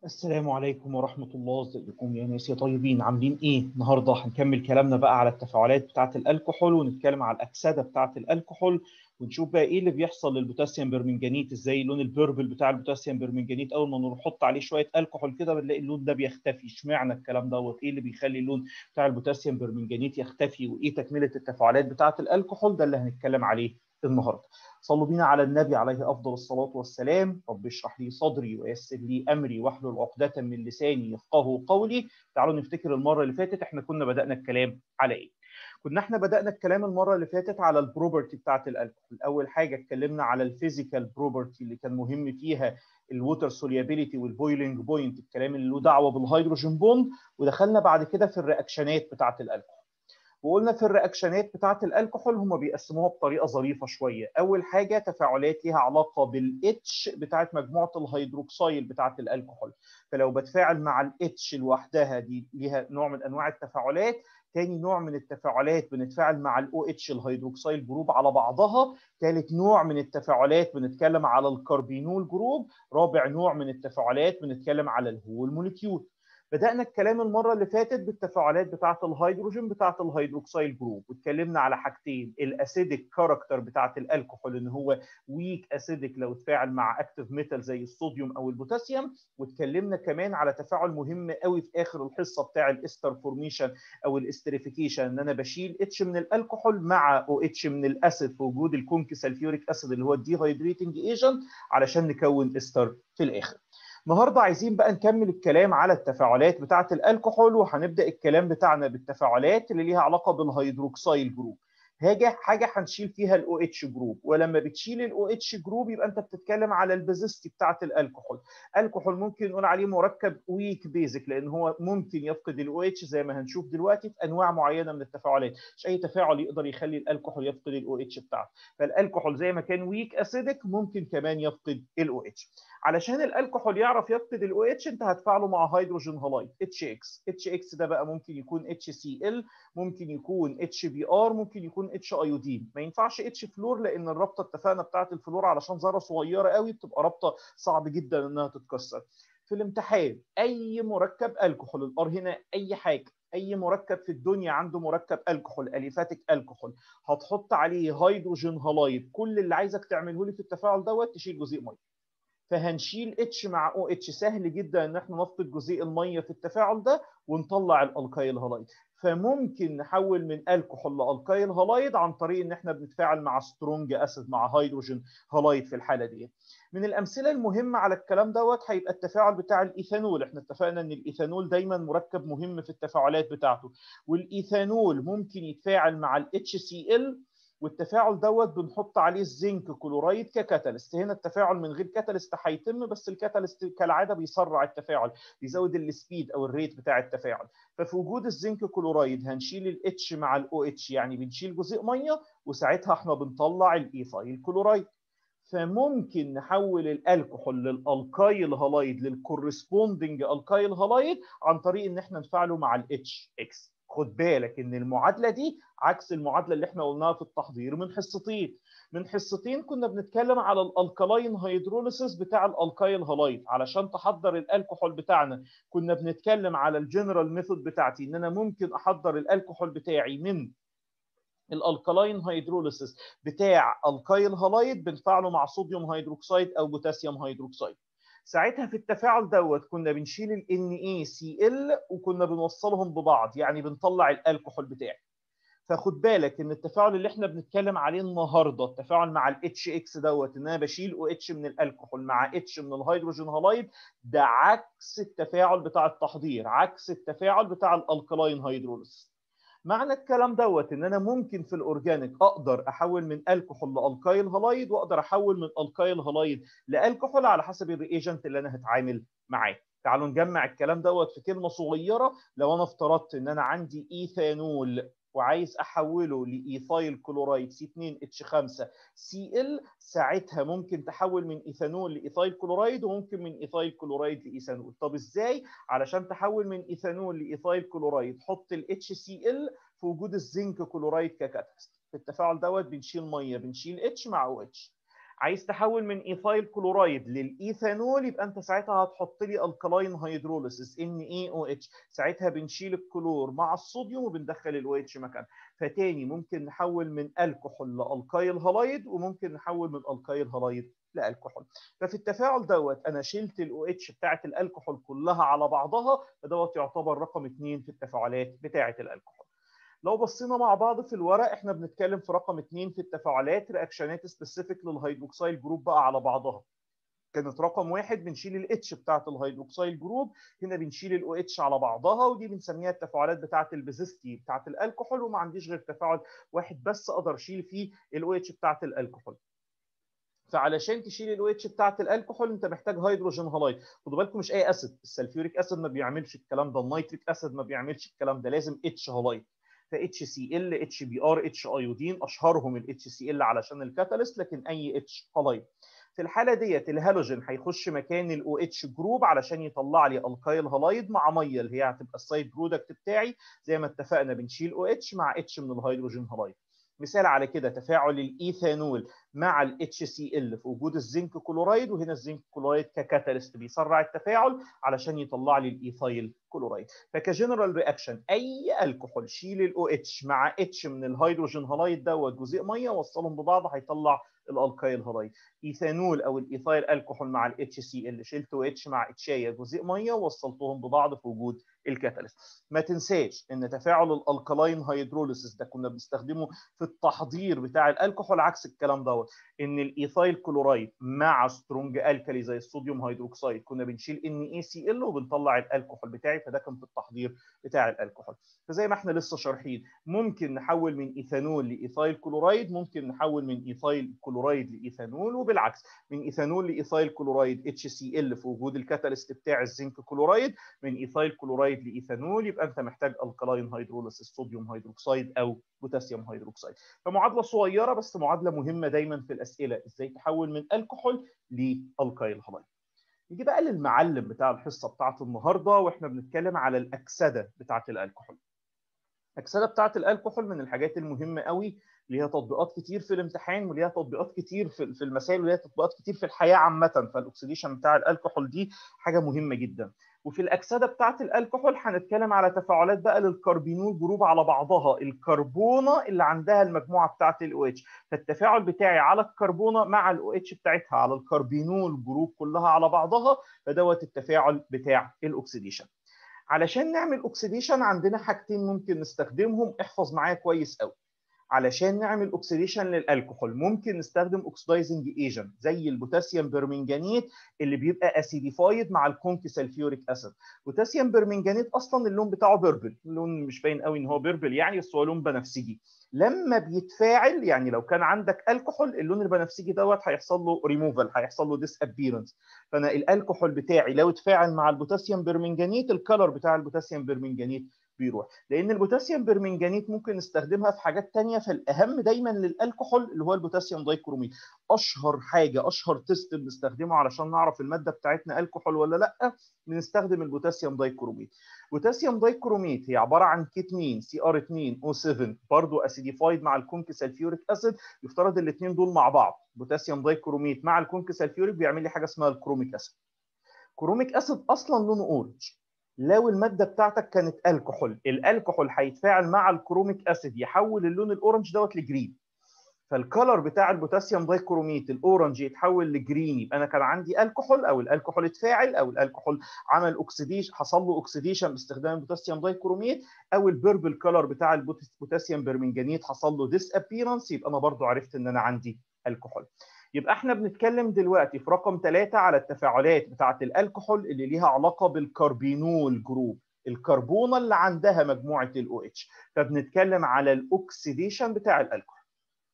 السلام عليكم ورحمة الله ازيكم يا ناس يا طيبين عاملين ايه؟ النهارده هنكمل كلامنا بقى على التفاعلات بتاعة الكحول ونتكلم على الأكسدة بتاعة الكحول ونشوف بقى ايه اللي بيحصل للبوتاسيوم برمنجانيت ازاي اللون البيربل بتاع البوتاسيوم برمنجانيت اول ما نحط عليه شوية الكحول كده بنلاقي اللون ده بيختفي اشمعنى الكلام دوت ايه اللي بيخلي اللون بتاع البوتاسيوم برمنجانيت يختفي وايه تكملة التفاعلات بتاعة الكحول ده اللي هنتكلم عليه النهارده صلوا بينا على النبي عليه افضل الصلاه والسلام رب اشرح لي صدري ويسر لي امري واحلل عقده من لساني يفقهوا قولي تعالوا نفتكر المره اللي فاتت احنا كنا بدانا الكلام على ايه كنا احنا بدانا الكلام المره اللي فاتت على البروبرتي بتاعه الالكحول اول حاجه اتكلمنا على الفيزيكال بروبرتي اللي كان مهم فيها الووتر سوليابيليتي والبويلنج بوينت الكلام اللي له دعوه بالهيدروجين بوند ودخلنا بعد كده في الرياكشنات بتاعه الالكحول وقلنا في الرياكشنات بتاعه الكحول هم بيقسموها بطريقه ظريفه شويه اول حاجه تفاعلات ليها علاقه بالاتش بتاعه مجموعه الهيدروكسيل بتاعه الكحول فلو بتفاعل مع الاتش لوحدها دي ليها نوع من انواع التفاعلات تاني نوع من التفاعلات بنتفاعل مع الاو اتش الهيدروكسيل جروب على بعضها ثالث نوع من التفاعلات بنتكلم على الكربينول جروب رابع نوع من التفاعلات بنتكلم على الهول موليكيول بدأنا الكلام المرة اللي فاتت بالتفاعلات بتاعة الهيدروجين بتاعة الهيدروكسيل جروب واتكلمنا على حاجتين الاسيديك كاركتر بتاعة الكحول ان هو ويك اسيديك لو اتفاعل مع اكتيف ميتال زي الصوديوم او البوتاسيوم واتكلمنا كمان على تفاعل مهم قوي في اخر الحصة بتاع الاستر فورميشن او الاستريفيكيشن ان انا بشيل اتش من الكحول مع او اتش من الاسيد في وجود الكونكي سلفيوريك اسيد اللي هو الديهايدريتنج ايجنت علشان نكون استر في الاخر النهارده عايزين بقى نكمل الكلام على التفاعلات بتاعه الكحول وهنبدا الكلام بتاعنا بالتفاعلات اللي ليها علاقه بالهيدروكسيل جروب حاجه حاجه هنشيل فيها الاو اتش جروب ولما بتشيل الاو اتش جروب يبقى انت بتتكلم على البيزستي بتاعه الكحول الكحول ممكن نقول عليه مركب ويك بيزك لان هو ممكن يفقد الاو اتش زي ما هنشوف دلوقتي في انواع معينه من التفاعلات مش اي تفاعل يقدر يخلي الكحول يفقد الاو اتش بتاعته فالكحول زي ما كان ويك اسيدك ممكن كمان يفقد الاو اتش علشان الكحول يعرف يفقد الاو اتش انت هتفاعله مع هيدروجين هالايد اتش اكس اتش اكس ده بقى ممكن يكون اتش سي ال ممكن يكون اتش بي ار ممكن يكون اتش ايودين ما ينفعش اتش فلور لان الرابطه اتفقنا بتاعه الفلور علشان ذره صغيره قوي بتبقى رابطه صعب جدا انها تتكسر في الامتحان اي مركب الكحول الار هنا اي حاجه اي مركب في الدنيا عنده مركب الكحول اليفاتيك الكحول هتحط عليه هيدروجين هالايد كل اللي عايزك تعمله لي في التفاعل دوت تشيل جزيء ميه فهنشيل اتش مع او اتش سهل جدا ان احنا نفقد جزيء الميه في التفاعل ده ونطلع الالكايل هالايد فممكن نحول من الكحول لالكايل هالايد عن طريق ان احنا بنتفاعل مع سترونج اسيد مع هيدروجين هالايد في الحاله دي من الامثله المهمه على الكلام دوت هيبقى التفاعل بتاع الايثانول احنا اتفقنا ان الايثانول دايما مركب مهم في التفاعلات بتاعته والايثانول ممكن يتفاعل مع الاتش سي ال والتفاعل دوت بنحط عليه الزنك كلورايد ككاتاليست هنا التفاعل من غير كاتاليست هيتم بس الكاتاليست كالعاده بيسرع التفاعل بيزود السبيد او الريت بتاع التفاعل ففي وجود الزنك كلورايد هنشيل الاتش مع الاو اتش يعني بنشيل جزيء ميه وساعتها احنا بنطلع الايثايل كلورايد فممكن نحول الالكحول للالكايل هالايد للكورسبوندنج الكايل هالايد عن طريق ان احنا نفعله مع الاتش اكس خد بالك ان المعادله دي عكس المعادله اللي احنا قلناها في التحضير من حصتين من حصتين كنا بنتكلم على الالكالاين هيدروليسيس بتاع الالكايل هالايد علشان تحضر الالكحول بتاعنا كنا بنتكلم على الجنرال ميثود بتاعتي ان انا ممكن احضر الالكحول بتاعي من الالكالاين هيدروليسيس بتاع الكايل هالايد بنفعله مع صوديوم هيدروكسيد او بوتاسيوم هيدروكسيد ساعتها في التفاعل دوت كنا بنشيل ال NaCl وكنا بنوصلهم ببعض يعني بنطلع الكحول بتاعي فخد بالك ان التفاعل اللي احنا بنتكلم عليه النهارده التفاعل مع ال HX دوت ان انا بشيل OH من الكحول مع H من الهيدروجين هالايد ده عكس التفاعل بتاع التحضير عكس التفاعل بتاع الالكلاين هيدروليس معنى الكلام دوت ان انا ممكن في الاورجانيك اقدر احول من الكحول لالكايل هالايد واقدر احول من الكايل هالايد لالكحول على حسب الرياجنت اللي انا هتعامل معاه تعالوا نجمع الكلام دوت في كلمه صغيره لو انا افترضت ان انا عندي ايثانول وعايز احوله لايثايل كلورايد C2H5 Cl ساعتها ممكن تحول من ايثانول لايثايل كلورايد وممكن من ايثايل كلورايد لايثانول طب ازاي علشان تحول من ايثانول لايثايل كلورايد حط ال HCl في وجود الزنك كلورايد ككاتاليست في التفاعل دوت بنشيل ميه بنشيل H مع OH عايز تحول من ايثايل كلورايد للايثانول يبقى انت ساعتها هتحط لي الكلاين هيدروليسيس ان اي او اتش ساعتها بنشيل الكلور مع الصوديوم وبندخل الاو اتش مكان فتاني ممكن نحول من الكحول لالكايل هلايد وممكن نحول من الكايل هلايد لالكحول ففي التفاعل دوت انا شلت الاو اتش بتاعت الالكحول كلها على بعضها فدوت يعتبر رقم اثنين في التفاعلات بتاعه الالكحول لو بصينا مع بعض في الورق احنا بنتكلم في رقم اثنين في التفاعلات رياكشنات سبيسيفيك للهيدروكسيل جروب بقى على بعضها كانت رقم واحد بنشيل الاتش بتاعت الهيدروكسيل جروب هنا بنشيل الاو اتش على بعضها ودي بنسميها التفاعلات بتاعت البيزستي بتاعت الالكحول وما عنديش غير تفاعل واحد بس اقدر اشيل فيه الاو اتش بتاعت الالكحول فعلشان تشيل الاو اتش بتاعت الالكحول انت محتاج هيدروجين هالايد خدوا بالكم مش اي اسيد السلفيوريك اسيد ما بيعملش الكلام ده النيتريك اسيد ما بيعملش الكلام ده لازم اتش هالايد ف اتش سي ال اتش بي ار اتش ايودين اشهرهم الاتش سي ال علشان الكاتاليست لكن اي اتش هالايد في الحاله ديت الهالوجين هيخش مكان الاو اتش جروب علشان يطلع لي الكايل هالايد مع ميه اللي هي هتبقى السايد برودكت بتاعي زي ما اتفقنا بنشيل او اتش مع اتش من الهيدروجين هالايد مثال على كده تفاعل الايثانول مع الاتش سي ال في وجود الزنك كلورايد وهنا الزنك كلورايد ككاتاليست بيسرع التفاعل علشان يطلع لي الايثايل كلورايد فكجنرال رياكشن اي الكحول شيل الاو اتش مع اتش من الهيدروجين هالايد دوت جزيء ميه وصلهم ببعض هيطلع الالكايل هالايد ايثانول او الايثايل الكحول مع الاتش سي ال شلت او اتش مع اتشايه جزيء ميه ووصلتهم ببعض في وجود الكاتاليست ما تنساش ان تفاعل الالكالاين هيدروليسيس ده كنا بنستخدمه في التحضير بتاع الالكحول عكس الكلام دوت ان الايثايل كلورايد مع سترونج الكالي زي الصوديوم هيدروكسيد كنا بنشيل ان اي سي ال وبنطلع الالكحول بتاعي فده كان في التحضير بتاع الالكحول فزي ما احنا لسه شارحين ممكن نحول من ايثانول لايثايل كلورايد ممكن نحول من ايثايل كلورايد لايثانول وبالعكس من ايثانول لايثايل كلورايد اتش سي ال في وجود الكاتاليست بتاع الزنك كلورايد من ايثايل كلورايد لايثانول يبقى انت محتاج الكلاين هيدروليسيس صوديوم هيدروكسيد او بوتاسيوم هيدروكسيد فمعادله صغيره بس معادله مهمه دايما في الاسئله ازاي تحول من الكحول لالكايل هالايد نيجي بقى للمعلم بتاع الحصه بتاعت النهارده واحنا بنتكلم على الاكسده بتاعت الالكحول الاكسده بتاعت الالكحول من الحاجات المهمه قوي ليها تطبيقات كتير في الامتحان وليها تطبيقات كتير في في المسائل وليها تطبيقات كتير في الحياه عامه فالاكسيديشن بتاع الالكحول دي حاجه مهمه جدا وفي الاكسده بتاعه الالكحول هنتكلم على تفاعلات بقى للكربينول جروب على بعضها الكربونه اللي عندها المجموعه بتاعه الاو اتش فالتفاعل بتاعي على الكربونه مع الاو اتش بتاعتها على الكربينول جروب كلها على بعضها فدوت التفاعل بتاع الاكسيديشن علشان نعمل اوكسيديشن عندنا حاجتين ممكن نستخدمهم احفظ معايا كويس قوي علشان نعمل اوكسيديشن للالكحول ممكن نستخدم اوكسدايزنج ايجنت زي البوتاسيوم برمنجانيت اللي بيبقى اسيديفايد مع الكونك سلفيوريك اسيد بوتاسيوم برمنجانيت اصلا اللون بتاعه بيربل اللون مش باين قوي ان هو بيربل يعني بس هو لون بنفسجي لما بيتفاعل يعني لو كان عندك الكحول اللون البنفسجي دوت هيحصل له ريموفال هيحصل له ديس ابيرنس فانا الالكحول بتاعي لو اتفاعل مع البوتاسيوم برمنجانيت الكلر بتاع البوتاسيوم برمنجانيت بيروح لان البوتاسيوم برمنجانيت ممكن نستخدمها في حاجات تانية فالاهم دايما للالكحول اللي هو البوتاسيوم دايكروميت اشهر حاجه اشهر تيست بنستخدمه علشان نعرف الماده بتاعتنا الكحول ولا لا بنستخدم البوتاسيوم دايكروميت بوتاسيوم دايكروميت هي عباره عن كيتمين سي ار 2 او 7 برضه اسيديفايد مع الكونك سلفيوريك اسيد يفترض الاثنين دول مع بعض بوتاسيوم دايكروميت مع الكونك سلفيوريك بيعمل لي حاجه اسمها الكروميك اسيد كروميك اسيد اصلا لونه اورنج لو الماده بتاعتك كانت الكحول الالكحول هيتفاعل مع الكروميك اسيد يحول اللون الاورنج دوت لجرين فالكلر بتاع البوتاسيوم دايكروميت الاورنج يتحول لجرين يبقى انا كان عندي الكحول او الالكحول اتفاعل او الالكحول عمل اوكسيديشن حصل له اوكسيديشن باستخدام البوتاسيوم دايكروميت او البيربل كلر بتاع البوتاسيوم برمنجانيت حصل له ديس ابيرنس يبقى انا برضو عرفت ان انا عندي الكحول يبقى احنا بنتكلم دلوقتي في رقم ثلاثة على التفاعلات بتاعة الالكحول اللي ليها علاقة بالكربينول جروب الكربونة اللي عندها مجموعة الاو اتش فبنتكلم على الاكسيديشن بتاع الالكحول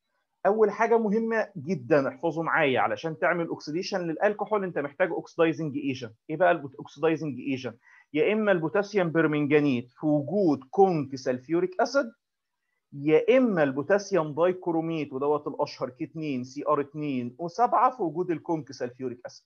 اول حاجه مهمه جدا احفظوا معايا علشان تعمل اوكسيديشن للالكحول انت محتاج اوكسدايزنج ايجنت ايه بقى الاوكسدايزنج ايجنت يا اما البوتاسيوم برمنجانيت في وجود كونك سلفيوريك اسيد يا اما البوتاسيوم دايكروميت ودوت الاشهر كي 2 سي ار 2 و7 في وجود الكونك سلفيوريك اسيد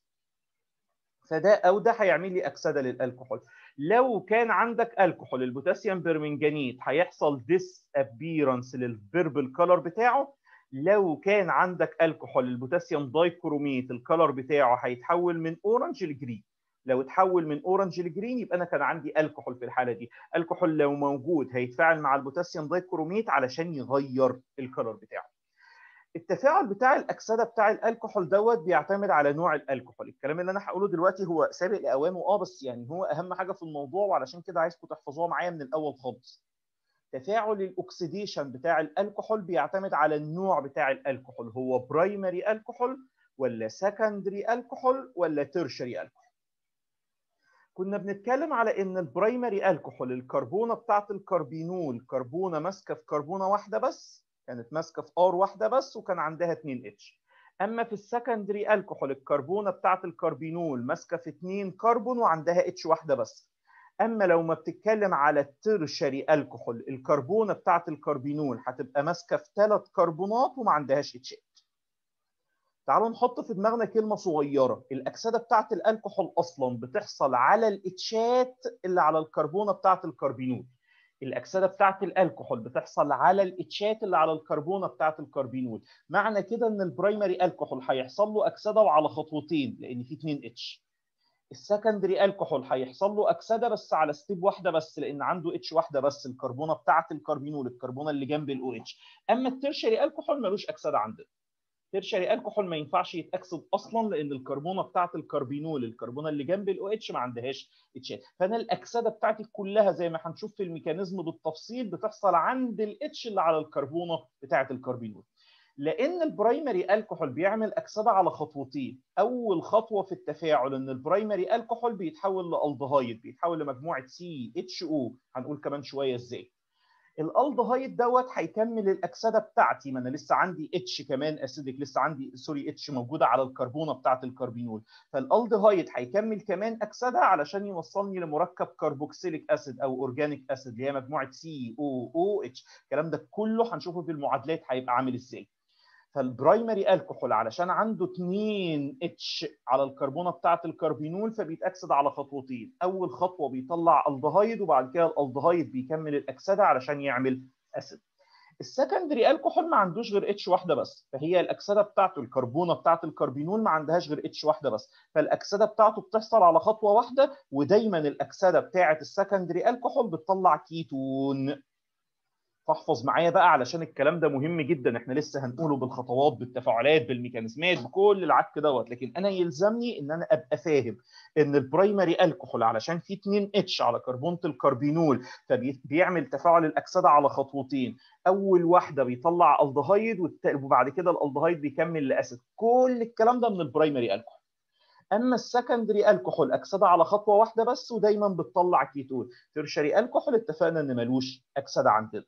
فده او ده هيعمل لي اكسده للالكحول لو كان عندك الكحول البوتاسيوم برمنجانيت هيحصل ديس ابيرنس للبيربل كلر بتاعه لو كان عندك الكحول البوتاسيوم دايكروميت الكلر بتاعه هيتحول من اورنج لجرين لو اتحول من اورنج لجرين يبقى انا كان عندي الكحول في الحاله دي الكحول لو موجود هيتفاعل مع البوتاسيوم دايكروميت علشان يغير الكلر بتاعه التفاعل بتاع الاكسده بتاع الكحول دوت بيعتمد على نوع الكحول الكلام اللي انا هقوله دلوقتي هو سابق لاوانه اه بس يعني هو اهم حاجه في الموضوع وعلشان كده عايزكم تحفظوها معايا من الاول خالص تفاعل الاكسيديشن بتاع الكحول بيعتمد على النوع بتاع الكحول هو برايمري الكحول ولا سكندري الكحول ولا تيرشري الكحول كنا بنتكلم على ان البرايمري الكحول الكربونه بتاعت الكربينول كربونه ماسكه في كربونه واحده بس كانت ماسكه في ار واحده بس وكان عندها 2 اتش اما في السكندري الكحول الكربونه بتاعت الكربينول ماسكه في 2 كربون وعندها اتش واحده بس اما لو ما بتتكلم على الترشري الكحول الكربونه بتاعت الكربينول هتبقى ماسكه في ثلاث كربونات وما عندهاش اتشات تعالوا نحط في دماغنا كلمه صغيره الاكسده بتاعت الكحول اصلا بتحصل على الاتشات اللي على الكربونه بتاعت الكربينول الاكسده بتاعت الكحول بتحصل على الاتشات اللي على الكربونه بتاعت الكربينول معنى كده ان البرايمري الكحول هيحصل له اكسده وعلى خطوتين لان في 2 اتش السكندري الكحول هيحصل له اكسده بس على ستيب واحده بس لان عنده اتش واحده بس الكربونه بتاعت الكربينول الكربونه اللي جنب الاو اتش اما الترشري الكحول ملوش اكسده عندنا ترشري الكحول ما ينفعش يتاكسد اصلا لان الكربونه بتاعت الكربينول الكربونه اللي جنب الاو اتش ما عندهاش اتشات فانا الاكسده بتاعتي كلها زي ما هنشوف في الميكانيزم بالتفصيل بتحصل عند الاتش اللي على الكربونه بتاعت الكربينول لان البرايمري الكحول بيعمل اكسده على خطوتين اول خطوه في التفاعل ان البرايمري الكحول بيتحول لالدهايد بيتحول لمجموعه سي اتش او هنقول كمان شويه ازاي الالدهايد دوت هيكمل الاكسده بتاعتي ما انا لسه عندي اتش كمان اسيدك لسه عندي سوري اتش موجوده على الكربونه بتاعت الكربينول فالالدهايد هيكمل كمان اكسده علشان يوصلني لمركب كربوكسيليك اسيد او اورجانيك اسيد اللي هي مجموعه سي او او اتش الكلام ده كله هنشوفه في المعادلات هيبقى عامل ازاي فالبرايمري الكحول علشان عنده 2 اتش على الكربونه بتاعه الكربينول فبيتاكسد على خطوتين اول خطوه بيطلع الدهايد وبعد كده الالدهايد بيكمل الاكسده علشان يعمل اسيد السكندري الكحول ما عندوش غير اتش واحده بس فهي الاكسده بتاعته الكربونه بتاعه الكربينول ما عندهاش غير اتش واحده بس فالاكسده بتاعته بتحصل على خطوه واحده ودايما الاكسده بتاعه السكندري الكحول بتطلع كيتون فاحفظ معايا بقى علشان الكلام ده مهم جدا احنا لسه هنقوله بالخطوات بالتفاعلات بالميكانيزمات بكل العك دوت لكن انا يلزمني ان انا ابقى فاهم ان البرايمري الكحول علشان في 2 اتش على كربونه الكربينول فبيعمل تفاعل الاكسده على خطوتين اول واحده بيطلع الدهايد وبعد كده الالدهايد بيكمل لاسيد كل الكلام ده من البرايمري الكحول اما السكندري الكحول اكسده على خطوه واحده بس ودايما بتطلع كيتون ترشري الكحول اتفقنا ان ملوش اكسده عندنا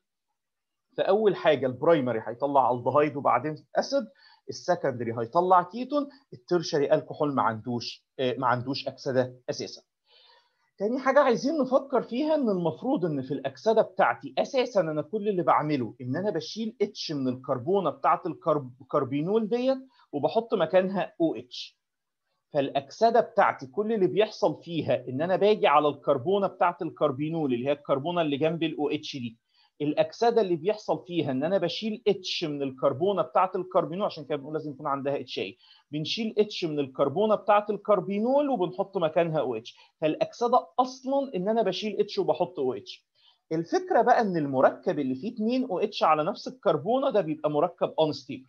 فاول حاجه البرايمري هيطلع الدهايد وبعدين اسيد السكندري هيطلع كيتون الترشري الكحول ما عندوش ما عندوش اكسده اساسا تاني حاجة عايزين نفكر فيها ان المفروض ان في الاكسدة بتاعتي اساسا انا كل اللي بعمله ان انا بشيل اتش من الكربونة بتاعت الكربينول ديت وبحط مكانها او اتش فالاكسده بتاعتي كل اللي بيحصل فيها ان انا باجي على الكربونه بتاعت الكربينول اللي هي الكربونه اللي جنب الاو اتش دي الاكسده اللي بيحصل فيها ان انا بشيل اتش من الكربونه بتاعه الكربينول عشان كده بنقول لازم يكون عندها اتش اي بنشيل اتش من الكربونه بتاعه الكربينول وبنحط مكانها او اتش فالاكسده اصلا ان انا بشيل اتش وبحط او اتش الفكره بقى ان المركب اللي فيه 2 او اتش على نفس الكربونه ده بيبقى مركب انستيبل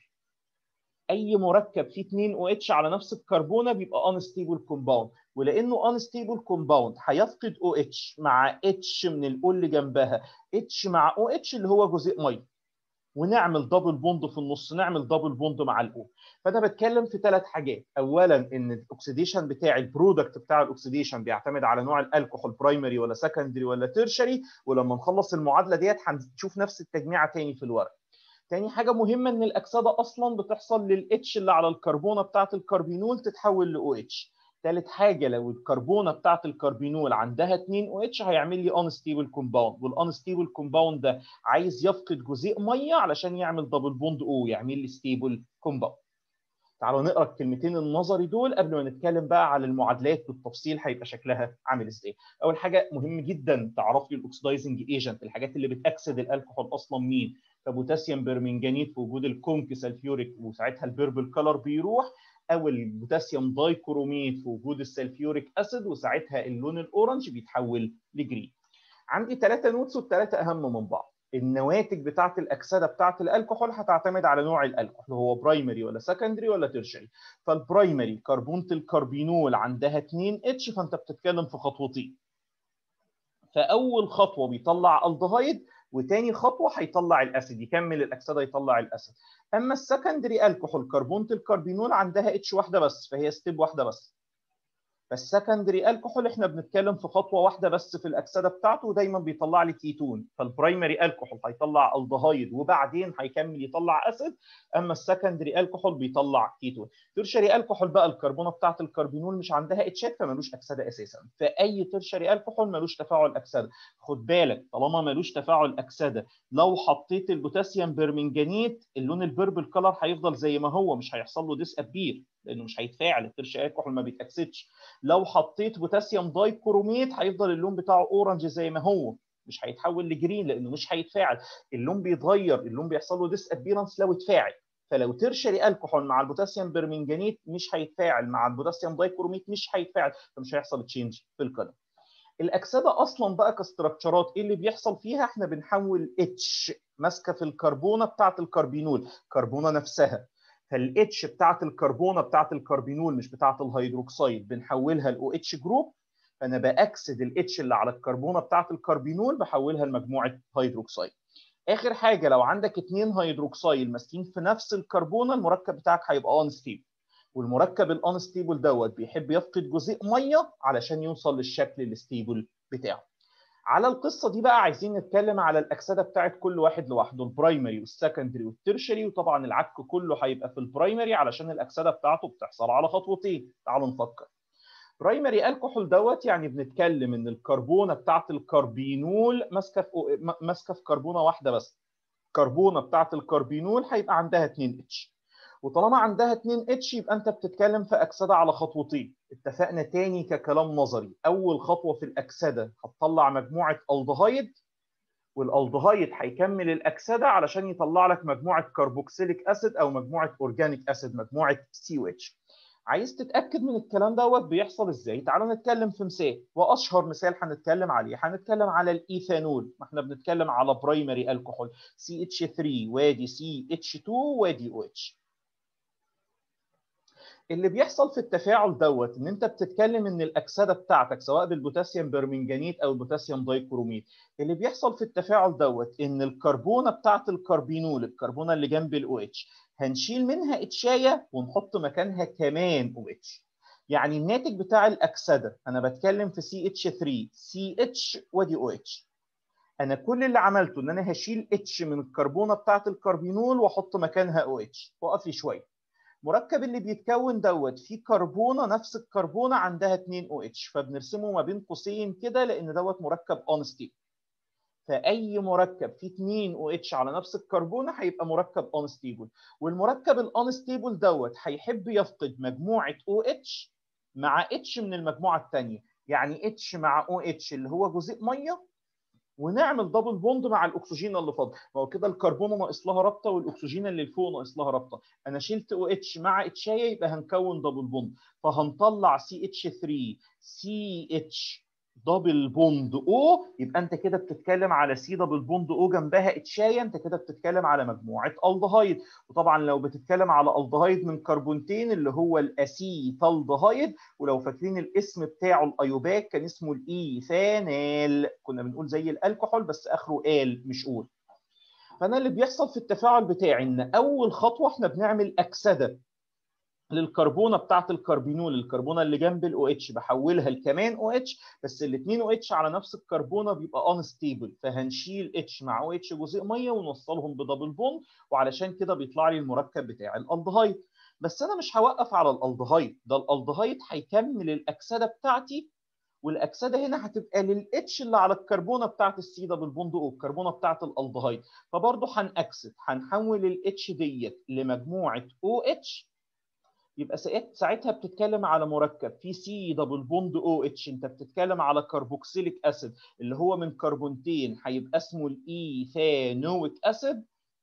اي مركب فيه 2 او اتش على نفس الكربونه بيبقى انستيبل كومباوند ولانه انستيبل كومباوند هيفقد او اتش مع اتش من الاو اللي جنبها اتش مع او اتش اللي هو جزيء ميه ونعمل دبل بوند في النص نعمل دبل بوند مع الاو فانا بتكلم في ثلاث حاجات اولا ان الاكسيديشن بتاع البرودكت بتاع الاكسيديشن بيعتمد على نوع الالكحول برايمري ولا سكندري ولا تيرشري ولما نخلص المعادله ديت هنشوف نفس التجميعه تاني في الورق تاني حاجه مهمه ان الاكسده اصلا بتحصل للاتش اللي على الكربونه بتاعه الكربينول تتحول لاو اتش ثالث حاجه لو الكربونه بتاعه الكربينول عندها 2 او اتش هيعمل لي انستيبل كومباوند والانستيبل كومباوند ده عايز يفقد جزيء ميه علشان يعمل دبل بوند او يعمل لي ستيبل كومباوند تعالوا نقرا الكلمتين النظري دول قبل ما نتكلم بقى على المعادلات بالتفصيل هيبقى شكلها عامل ازاي اول حاجه مهم جدا تعرف لي الاكسدايزنج ايجنت الحاجات اللي بتاكسد الكحول اصلا مين فبوتاسيوم برمنجانيت في وجود الكونك سلفيوريك وساعتها البيربل كلر بيروح او البوتاسيوم دايكروميت في وجود السلفيوريك اسيد وساعتها اللون الاورنج بيتحول لجرين عندي ثلاثه نوتس والثلاثه اهم من بعض النواتج بتاعه الاكسده بتاعه الكحول هتعتمد على نوع الكحول هو برايمري ولا سكندري ولا تيرشري فالبرايمري كربونه الكربينول عندها 2 اتش فانت بتتكلم في خطوتين فاول خطوه بيطلع الدهايد وتاني خطوه هيطلع الاسيد يكمل الاكسده يطلع الاسيد اما السكندري الكحول كربونه الكربينول عندها اتش واحده بس فهي ستيب واحده بس فالسكندري الكحول احنا بنتكلم في خطوه واحده بس في الاكسده بتاعته ودايما بيطلع لي كيتون فالبرايمري الكحول هيطلع الدهايد وبعدين هيكمل يطلع اسيد اما السكندري الكحول بيطلع كيتون ترشري الكحول بقى الكربونه بتاعه الكربينول مش عندها اتشات فمالوش اكسده اساسا فاي ترشري الكحول مالوش تفاعل اكسده خد بالك طالما مالوش تفاعل اكسده لو حطيت البوتاسيوم برمنجانيت اللون البيربل كلر هيفضل زي ما هو مش هيحصل له ديس ابير لانه مش هيتفاعل الترشي الكحول ما بيتاكسدش لو حطيت بوتاسيوم دايكروميت هيفضل اللون بتاعه اورنج زي ما هو مش هيتحول لجرين لانه مش هيتفاعل اللون بيتغير اللون بيحصل له ديس ابيرنس لو اتفاعل فلو ترشري الكحول مع البوتاسيوم برمنجانيت مش هيتفاعل مع البوتاسيوم دايكروميت مش هيتفاعل فمش هيحصل تشينج في الكلر الاكسده اصلا بقى كاستراكشرات ايه اللي بيحصل فيها احنا بنحول اتش ماسكه في الكربونه بتاعه الكربينول كربونه نفسها فالاتش بتاعه الكربونه بتاعه الكربينول مش بتاعه الهيدروكسيد بنحولها لاو اتش جروب فانا باكسد الاتش اللي على الكربونه بتاعه الكربينول بحولها لمجموعه هيدروكسيد اخر حاجه لو عندك اثنين هيدروكسيل ماسكين في نفس الكربونه المركب بتاعك هيبقى انستيبل والمركب الانستيبل دوت بيحب يفقد جزيء ميه علشان يوصل للشكل الستيبل بتاعه على القصه دي بقى عايزين نتكلم على الاكسده بتاعت كل واحد لوحده البرايمري والسكندري والترشري وطبعا العك كله هيبقى في البرايمري علشان الاكسده بتاعته بتحصل على خطوتين تعالوا نفكر برايمري الكحول دوت يعني بنتكلم ان الكربونه بتاعت الكربينول ماسكه في ماسكه في كربونه واحده بس الكربونه بتاعت الكربينول هيبقى عندها 2 اتش وطالما عندها 2 اتش يبقى انت بتتكلم في اكسده على خطوتين اتفقنا تاني ككلام نظري اول خطوه في الاكسده هتطلع مجموعه الدهايد والالدهايد هيكمل الاكسده علشان يطلع لك مجموعه كربوكسيليك اسيد او مجموعه اورجانيك اسيد مجموعه سي او اتش عايز تتاكد من الكلام دوت بيحصل ازاي تعالوا نتكلم في مثال واشهر مثال هنتكلم عليه هنتكلم على الايثانول ما احنا بنتكلم على برايمري الكحول سي اتش 3 وادي سي اتش 2 وادي او اتش اللي بيحصل في التفاعل دوت ان انت بتتكلم ان الاكسده بتاعتك سواء بالبوتاسيوم برمنجانيت او البوتاسيوم دايكروميت اللي بيحصل في التفاعل دوت ان الكربونه بتاعت الكربينول الكربونه اللي جنب الاو اتش هنشيل منها اتشايه ونحط مكانها كمان او اتش يعني الناتج بتاع الاكسده انا بتكلم في سي اتش 3 سي اتش ودي او اتش انا كل اللي عملته ان انا هشيل اتش من الكربونه بتاعت الكربينول واحط مكانها او اتش وقف لي شويه المركب اللي بيتكون دوت فيه كربونه نفس الكربونه عندها 2 او اتش فبنرسمه ما بين قوسين كده لان دوت مركب انستيبل فاي مركب فيه 2 او اتش على نفس الكربونه هيبقى مركب انستيبل والمركب الانستيبل دوت هيحب يفقد مجموعه او اتش مع اتش من المجموعه الثانيه يعني اتش مع او اتش اللي هو جزيء ميه ونعمل دبل بوند مع الاكسجين اللي فاضل ما هو كده الكربونه ناقص لها رابطه والاكسجين اللي فوق ناقص لها رابطه انا شلت او اتش مع اتشايه يبقى هنكون دبل بوند فهنطلع سي اتش 3 سي اتش دبل بوند او يبقى انت كده بتتكلم على سي دبل بوند او جنبها اتشايه انت كده بتتكلم على مجموعه الدهايد وطبعا لو بتتكلم على الدهايد من كربونتين اللي هو الاسيتالدهايد ولو فاكرين الاسم بتاعه الايوباك كان اسمه الايثانال كنا بنقول زي الكحول بس اخره ال مش اول فانا اللي بيحصل في التفاعل بتاعي ان اول خطوه احنا بنعمل اكسده للكربونه بتاعه الكربينول الكربونه اللي جنب الاو اتش بحولها لكمان او اتش بس الاثنين او اتش على نفس الكربونه بيبقى انستيبل فهنشيل اتش مع او اتش جزيء ميه ونوصلهم بدبل بوند وعلشان كده بيطلع لي المركب بتاع الالدهايد بس انا مش هوقف على الالدهايد ده الالدهايد هيكمل الاكسده بتاعتي والاكسده هنا هتبقى للاتش اللي على الكربونه بتاعت السي دبل بوند او الكربونه بتاعت الالدهايد فبرضه هنأكسد هنحول الاتش ديت لمجموعه او اتش يبقى ساعتها بتتكلم على مركب فيه سي دبل بوند او اتش انت بتتكلم على كربوكسيليك اسيد اللي هو من كربونتين هيبقى اسمه الايثانويك اسيد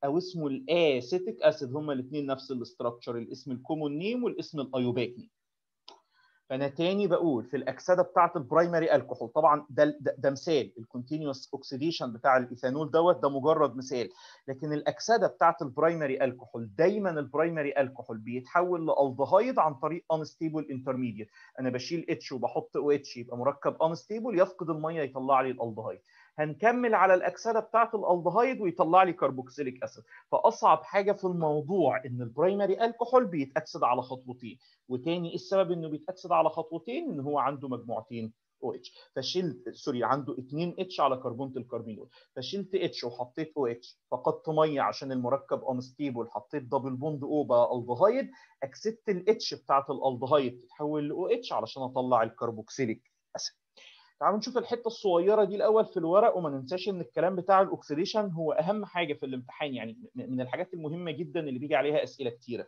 او اسمه الاسيتيك اسيد هما الاثنين نفس الاستراكشر الاسم الكومون نيم والاسم الايوباك نيم فانا تاني بقول في الاكسده بتاعه البرايمري الكحول طبعا ده ده, ده مثال الكونتينوس اوكسيديشن بتاع الايثانول دوت ده مجرد مثال لكن الاكسده بتاعه البرايمري الكحول دايما البرايمري الكحول بيتحول لالدهايد عن طريق انستيبل انترميديت انا بشيل اتش وبحط او اتش يبقى مركب انستيبل يفقد الميه يطلع لي الالدهايد هنكمل على الاكسده بتاعه الالدهايد ويطلع لي كربوكسيليك اسيد فاصعب حاجه في الموضوع ان البرايمري الكحول بيتاكسد على خطوتين وتاني السبب انه بيتاكسد على خطوتين ان هو عنده مجموعتين او اتش فشلت سوري عنده 2 اتش على كربونه الكربينول فشلت اتش وحطيت او اتش فقدت ميه عشان المركب انستيبل حطيت دبل بوند او بقى الدهايد اكسدت الاتش بتاعه الالدهايد تتحول لاو اتش علشان اطلع الكربوكسيليك اسيد تعالوا نشوف الحته الصغيره دي الاول في الورق وما ننساش ان الكلام بتاع الاكسيديشن هو اهم حاجه في الامتحان يعني من الحاجات المهمه جدا اللي بيجي عليها اسئله كتيره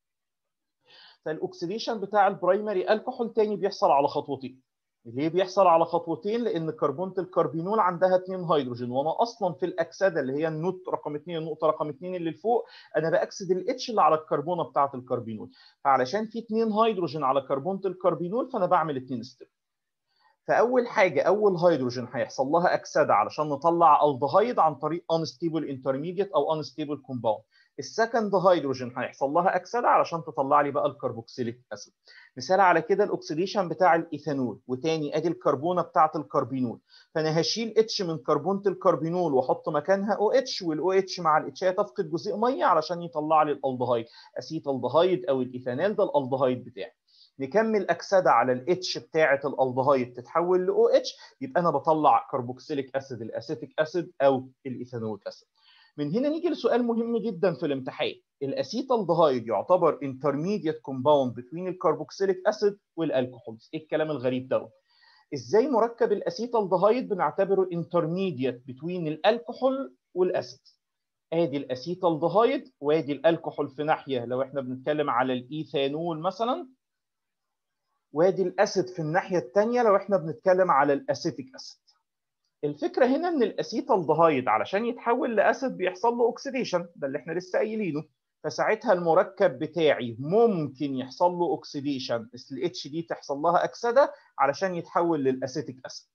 فالاكسيديشن بتاع البرايمري الكحول تاني بيحصل على خطوتين ليه بيحصل على خطوتين لان كربونه الكربينول عندها اثنين هيدروجين وانا اصلا في الاكسده اللي هي النوت رقم 2 النقطه رقم 2 اللي فوق انا باكسد الاتش اللي على الكربونه بتاعه الكربينول فعلشان في اثنين هيدروجين على كربونه الكربينول فانا بعمل اثنين ستيب فاول حاجه اول هيدروجين هيحصل لها اكسده علشان نطلع الدهايد عن طريق انستيبل انترميديت او انستيبل كومباوند السكند هيدروجين هيحصل لها اكسده علشان تطلع لي بقى الكربوكسيليك اسيد مثال على كده الاكسيديشن بتاع الايثانول وتاني ادي الكربونه بتاعه الكربينول فانا هشيل اتش من كربونه الكربينول واحط مكانها او اتش والاو اتش مع الاتشات تفقد جزيء ميه علشان يطلع لي الالدهايد اسيتالدهايد او الايثانال ده الالدهايد بتاعي نكمل اكسده على الاتش بتاعه الالدهايد تتحول لاو اتش يبقى انا بطلع كربوكسيليك اسيد الاسيتيك اسيد او الايثانول اسيد من هنا نيجي لسؤال مهم جدا في الامتحان الاسيتالدهايد يعتبر intermediate compound between الكربوكسيليك اسيد والالكحولز ايه الكلام الغريب ده ازاي مركب الاسيتالدهايد بنعتبره intermediate between الالكحول والاسيد ادي الاسيتالدهايد وادي الالكحول في ناحيه لو احنا بنتكلم على الايثانول مثلا وادي الاسيد في الناحيه الثانيه لو احنا بنتكلم على الاسيتيك اسيد الفكره هنا ان الاسيتالدهايد علشان يتحول لاسيد بيحصل له اوكسيديشن ده اللي احنا لسه قايلينه فساعتها المركب بتاعي ممكن يحصل له اوكسيديشن الاتش دي تحصل لها اكسده علشان يتحول للاسيتيك اسيد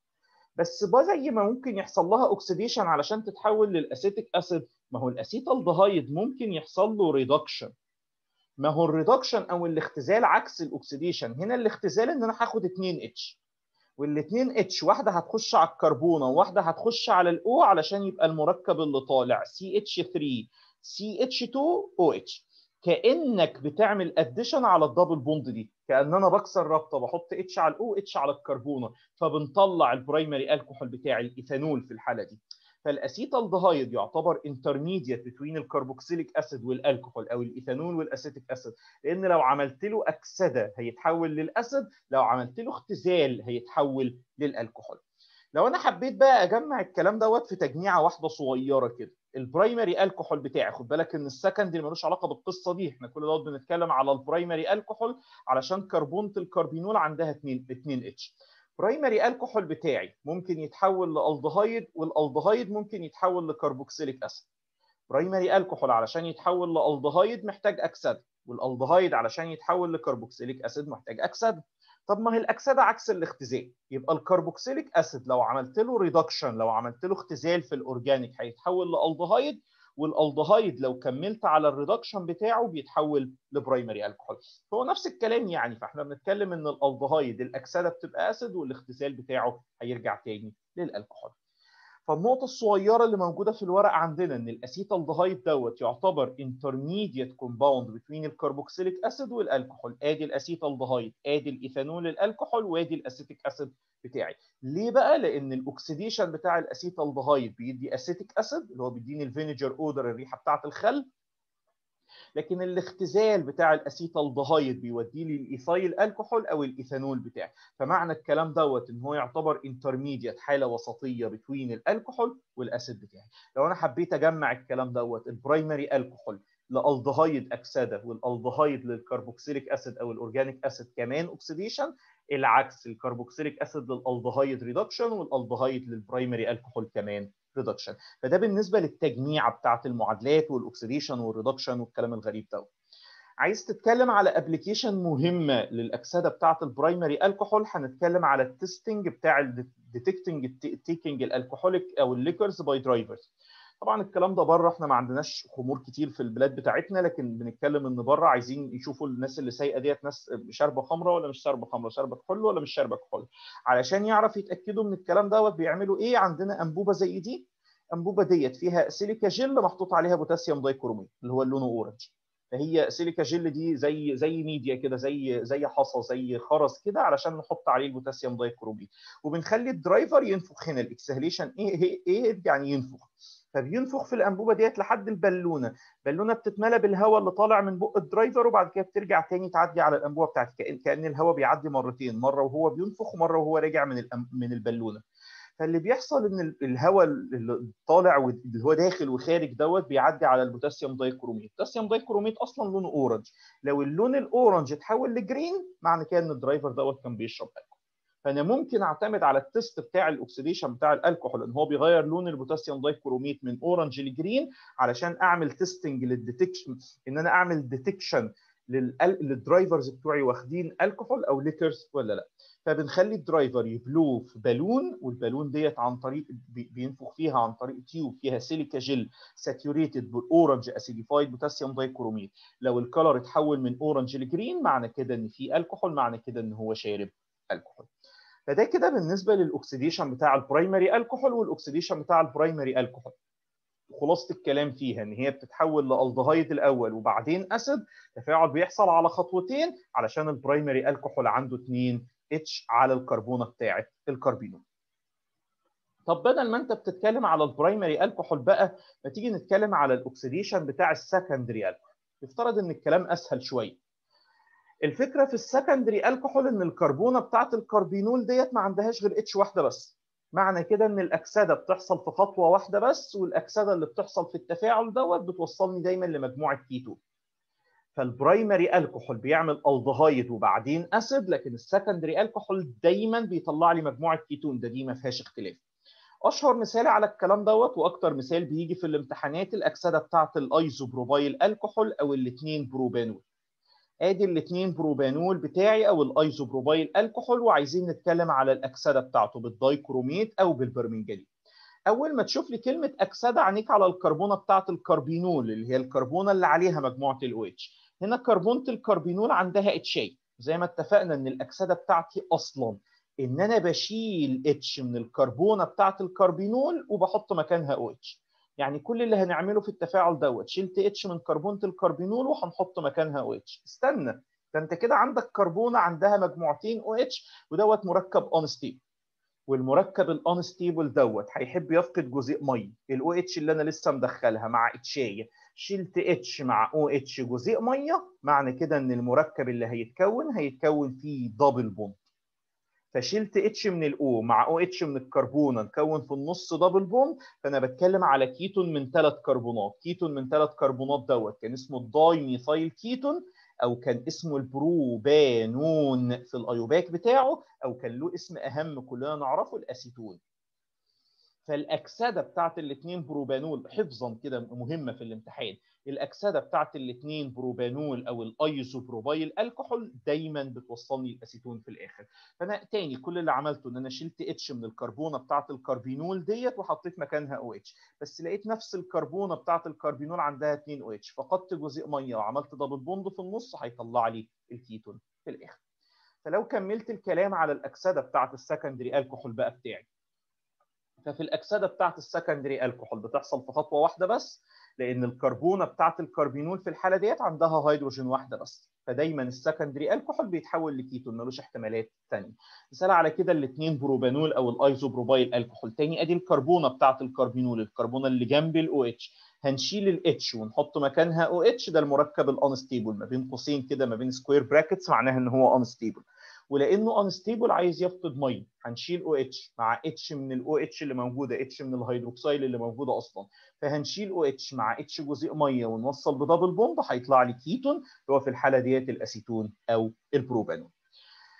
بس زي ما ممكن يحصل لها اوكسيديشن علشان تتحول للاسيتيك اسيد ما هو الاسيتالدهايد ممكن يحصل له ريدكشن ما هو الريدكشن او الاختزال عكس الاكسيديشن هنا الاختزال ان انا هاخد 2 اتش والاثنين اتش واحده هتخش على الكربونه وواحده هتخش على الاو علشان يبقى المركب اللي طالع سي اتش 3 سي اتش 2 او اتش كانك بتعمل اديشن على الدبل بوند دي كان انا بكسر رابطه بحط اتش على الاو اتش على الكربونه فبنطلع البرايمري الكحول بتاعي الايثانول في الحاله دي فالاسيتالدهايد يعتبر انترميديت بين الكربوكسيليك اسيد والالكحول او الايثانول والاسيتيك اسيد لان لو عملت له اكسده هيتحول للاسيد لو عملت له اختزال هيتحول للالكحول لو انا حبيت بقى اجمع الكلام دوت في تجميعه واحده صغيره كده البرايمري الكحول بتاعي خد بالك ان السكندري ملوش علاقه بالقصه دي احنا كل دوت بنتكلم على البرايمري الكحول علشان كربونه الكربينول عندها 2 2 اتش برايمري الكحول بتاعي ممكن يتحول لالدهايد والالدهايد ممكن يتحول لكربوكسيليك اسيد برايمري الكحول علشان يتحول لالدهايد محتاج اكسده والالدهايد علشان يتحول لكربوكسيليك اسيد محتاج اكسده طب ما هي الاكسده عكس الاختزال يبقى الكربوكسيليك اسيد لو عملت له ريدكشن لو عملت له اختزال في الاورجانيك هيتحول لالدهايد والالدهايد لو كملت على الريدكشن بتاعه بيتحول لبرايمري الكحول هو نفس الكلام يعني فاحنا بنتكلم ان الالدهايد الاكسده بتبقى اسيد والاختزال بتاعه هيرجع تاني للالكحول فالنقطة الصغيرة اللي موجودة في الورق عندنا إن الأسيتالدهايد دوت يعتبر intermediate compound between الكربوكسيليك أسيد والألكحول، آدي الأسيتالدهايد، آدي الإيثانول الألكحول، وآدي الأسيتيك أسيد بتاعي. ليه بقى؟ لأن الأكسيديشن بتاع الأسيتالدهايد بيدي أسيتيك أسيد اللي هو بيديني الفينيجر أودر الريحة بتاعة الخل، لكن الاختزال بتاع الاسيتالدهايد بيودي لي الايثايل الكحول او الايثانول بتاعي فمعنى الكلام دوت ان هو يعتبر انترميديت حاله وسطيه بين الالكحول والاسيد بتاعي لو انا حبيت اجمع الكلام دوت البرايمري الكحول لالدهايد اكسده والالدهايد للكربوكسيليك اسيد او الاورجانيك اسيد كمان اوكسيديشن العكس الكربوكسيليك اسيد للالدهايد ريدكشن والالدهايد للبرايمري الكحول كمان ريدكشن فده بالنسبه للتجميع بتاعه المعادلات والاكسيديشن والريدكشن والكلام الغريب ده عايز تتكلم على ابلكيشن مهمه للاكسده بتاعه البرايمري الكحول هنتكلم على التستنج بتاع الديتكتنج تيكينج الالكحوليك او الليكرز باي درايفرز طبعا الكلام ده بره احنا ما عندناش خمور كتير في البلاد بتاعتنا لكن بنتكلم ان بره عايزين يشوفوا الناس اللي سايقه ديت ناس شاربه خمره ولا مش شاربه خمره شاربه كحول ولا مش شاربه كحول علشان يعرف يتاكدوا من الكلام دوت بيعملوا ايه عندنا انبوبه زي دي انبوبه ديت فيها سيليكا جل محطوط عليها بوتاسيوم دايكروميت اللي هو لونه اورنج فهي سيليكا جل دي زي زي ميديا كده زي زي حصى زي خرز كده علشان نحط عليه البوتاسيوم دايكروميت وبنخلي الدرايفر ينفخ هنا الاكسهليشن ايه ايه يعني ينفخ فبينفخ في الانبوبه ديت لحد البالونه بالونه بتتملى بالهواء اللي طالع من بق الدرايفر وبعد كده بترجع تاني تعدي على الانبوبه بتاعتك كان كان الهواء بيعدي مرتين مره وهو بينفخ ومره وهو راجع من من البالونه فاللي بيحصل ان الهواء اللي طالع واللي هو داخل وخارج دوت بيعدي على البوتاسيوم دايكروميت البوتاسيوم دايكروميت اصلا لونه اورنج لو اللون الاورنج اتحول لجرين معنى كده ان الدرايفر دوت كان بيشرب الكحول فانا ممكن اعتمد على التست بتاع الاكسيديشن بتاع الكحول ان هو بيغير لون البوتاسيوم دايكروميت من اورنج لجرين علشان اعمل تيستنج للديتكشن ان انا اعمل ديتكشن للدرايفرز بتوعي واخدين الكحول او ليكرز ولا لا فبنخلي الدرايفر يبلوه في بالون والبالون ديت عن طريق بينفخ فيها عن طريق تيوب فيها سيليكا جل ساتيوريتد بالاورنج اسيديفايد بوتاسيوم دايكروميت لو الكلر اتحول من اورنج لجرين معنى كده ان في الكحول معنى كده ان هو شارب الكحول فده كده بالنسبه للاكسيديشن بتاع البرايمري الكحول والاكسيديشن بتاع البرايمري الكحول خلاصه الكلام فيها ان هي بتتحول لالدهايد الاول وبعدين اسيد تفاعل بيحصل على خطوتين علشان البرايمري الكحول عنده 2 اتش على الكربونه بتاعه الكربينول طب بدل ما انت بتتكلم على البرايمري الكحول بقى ما تيجي نتكلم على الاكسيديشن بتاع السكندري الكحول يفترض ان الكلام اسهل شويه الفكره في السكندري الكحول ان الكربونه بتاعه الكربينول ديت ما عندهاش غير اتش واحده بس معنى كده ان الاكسده بتحصل في خطوه واحده بس والاكسده اللي بتحصل في التفاعل دوت بتوصلني دايما لمجموعه كيتون فالبرايمري الكحول بيعمل الدهايد وبعدين اسيد لكن السكندري الكحول دايما بيطلع لي مجموعه كيتون ده دي ما فيهاش اختلاف اشهر مثال على الكلام دوت واكتر مثال بيجي في الامتحانات الاكسده بتاعه الايزوبروبايل الكحول او الاثنين بروبانول ادي الاثنين بروبانول بتاعي او الايزوبروبايل الكحول وعايزين نتكلم على الاكسده بتاعته بالدايكروميت او بالبرمنجانيت اول ما تشوف لي كلمه اكسده عينيك على الكربونه بتاعه الكربينول اللي هي الكربونه اللي عليها مجموعه الاو اتش هنا كربونه الكربينول عندها اتشاي زي ما اتفقنا ان الاكسده بتاعتي اصلا ان انا بشيل اتش من الكربونه بتاعه الكربينول وبحط مكانها او اتش يعني كل اللي هنعمله في التفاعل دوت شلت اتش من كربونه الكربينول وهنحط مكانها او اتش استنى ده انت كده عندك كربونه عندها مجموعتين او اتش ودوت مركب انستيبل والمركب الانستيبل دوت هيحب يفقد جزيء ميه الاو اتش اللي انا لسه مدخلها مع اتشايه شلت اتش مع او اتش جزيء ميه معنى كده ان المركب اللي هيتكون هيتكون فيه دبل بوند فشلت اتش من الاو مع او اتش من الكربونه نكون في النص دبل بوند فانا بتكلم على كيتون من ثلاث كربونات كيتون من ثلاث كربونات دوت كان اسمه الداي ميثايل كيتون او كان اسمه البروبانون في الايوباك بتاعه او كان له اسم اهم كلنا نعرفه الاسيتون فالاكسده بتاعت الاثنين بروبانول حفظا كده مهمه في الامتحان الاكسده بتاعت الاثنين بروبانول او الايزوبروبايل الكحول دايما بتوصلني الاسيتون في الاخر فانا تاني كل اللي عملته ان انا شلت اتش من الكربونه بتاعت الكربينول ديت وحطيت مكانها او اتش بس لقيت نفس الكربونه بتاعت الكربينول عندها 2 او اتش فقدت جزيء ميه وعملت دبل بوند في النص هيطلع لي الكيتون في الاخر فلو كملت الكلام على الاكسده بتاعت السكندري الكحول بقى بتاعي ففي الاكسده بتاعت السكندري الكحول بتحصل في خطوه واحده بس لان الكربونه بتاعت الكربينول في الحاله ديت عندها هيدروجين واحده بس فدايما السكندري الكحول بيتحول لكيتون ملوش احتمالات ثانيه مثال على كده الاثنين بروبانول او الايزوبروبايل الكحول تاني ادي الكربونه بتاعت الكربينول الكربونه اللي جنب الاو اتش هنشيل الاتش ونحط مكانها او اتش ده المركب الانستيبل ما بين قوسين كده ما بين سكوير براكتس معناها ان هو انستيبل ولانه انستيبل عايز يفقد ميه هنشيل او اتش مع اتش من الاو اتش اللي موجوده اتش من الهيدروكسيل اللي موجوده اصلا فهنشيل او اتش مع اتش جزيء ميه ونوصل بدبل بوند هيطلع لي كيتون اللي هو في الحاله ديت الاسيتون او البروبانول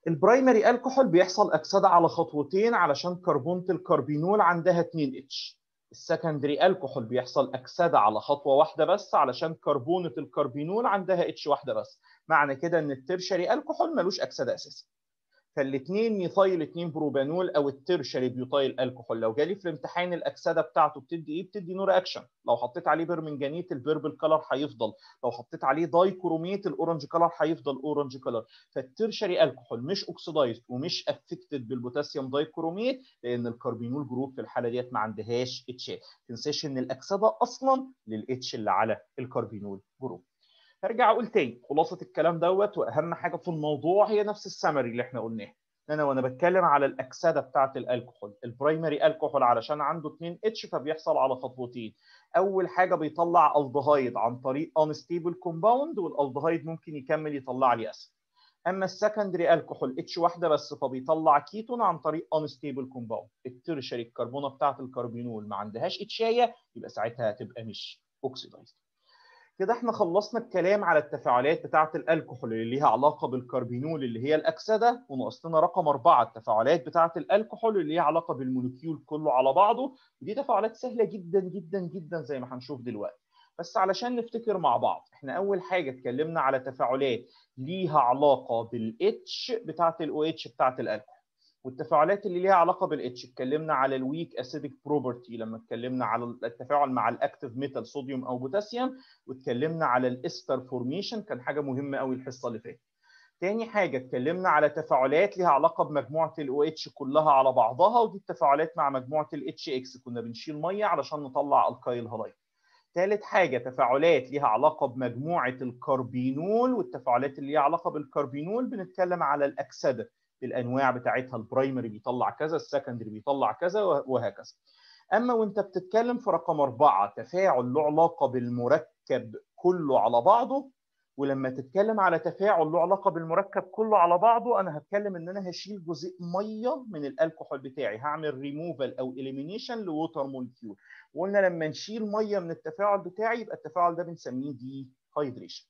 البرايمري الكحول بيحصل اكسده على خطوتين علشان كربونه الكربينول عندها 2 اتش السكندري الكحول بيحصل اكسده على خطوه واحده بس علشان كربونه الكربينول عندها اتش واحده بس معنى كده ان الترشري الكحول ملوش اكسده اساسا فالاثنين ميثايل 2 بروبانول او الترشري بيوتايل الكحول لو جالي في الامتحان الاكسده بتاعته بتدي ايه بتدي نور اكشن لو حطيت عليه برمنجانيت البيربل كلر هيفضل لو حطيت عليه داي كروميت الاورنج كلر هيفضل اورنج كلر فالترشري الكحول مش اوكسيدايزد ومش افكتد بالبوتاسيوم داي كروميت لان الكربينول جروب في الحاله ديت ما عندهاش اتشات ما تنساش ان الاكسده اصلا للاتش اللي على الكربينول جروب هرجع اقول تاني خلاصه الكلام دوت واهم حاجه في الموضوع هي نفس السمري اللي احنا قلناه انا وانا بتكلم على الاكسده بتاعه الالكحول البرايمري الكحول علشان عنده 2 اتش فبيحصل على خطوتين اول حاجه بيطلع الدهايد عن طريق انستيبل كومباوند والالدهايد ممكن يكمل يطلع لي اسيد اما السكندري الكحول اتش واحده بس فبيطلع كيتون عن طريق انستيبل كومباوند الترشري الكربونه بتاعه الكربينول ما عندهاش اتشايه يبقى ساعتها هتبقى مش اوكسيدايزد كده احنا خلصنا الكلام على التفاعلات بتاعه الالكحول اللي ليها علاقه بالكربينول اللي هي الاكسده وناقص لنا رقم اربعه التفاعلات بتاعه الالكحول اللي ليها علاقه بالموليكيول كله على بعضه ودي تفاعلات سهله جدا جدا جدا زي ما هنشوف دلوقتي بس علشان نفتكر مع بعض احنا اول حاجه اتكلمنا على تفاعلات ليها علاقه بالاتش بتاعه الاو اتش بتاعه الالكحول والتفاعلات اللي ليها علاقه بالاتش اتكلمنا على الويك اسيدك بروبرتي لما اتكلمنا على التفاعل مع الاكتيف ميتال صوديوم او بوتاسيوم واتكلمنا على الاستر فورميشن كان حاجه مهمه قوي الحصه اللي فاتت تاني حاجه اتكلمنا على تفاعلات ليها علاقه بمجموعه الاو اتش كلها على بعضها ودي التفاعلات مع مجموعه الاتش اكس كنا بنشيل ميه علشان نطلع الكايل هالايد ثالث حاجه تفاعلات ليها علاقه بمجموعه الكربينول والتفاعلات اللي ليها علاقه بالكربينول بنتكلم على الاكسده الانواع بتاعتها البرايمري بيطلع كذا السكندري بيطلع كذا وهكذا اما وانت بتتكلم في رقم أربعة تفاعل له علاقه بالمركب كله على بعضه ولما تتكلم على تفاعل له علاقه بالمركب كله على بعضه انا هتكلم ان انا هشيل جزء ميه من الالكحول بتاعي هعمل ريموفال او اليمينيشن لووتر مولكيول وقلنا لما نشيل ميه من التفاعل بتاعي يبقى التفاعل ده بنسميه دي هايدريشن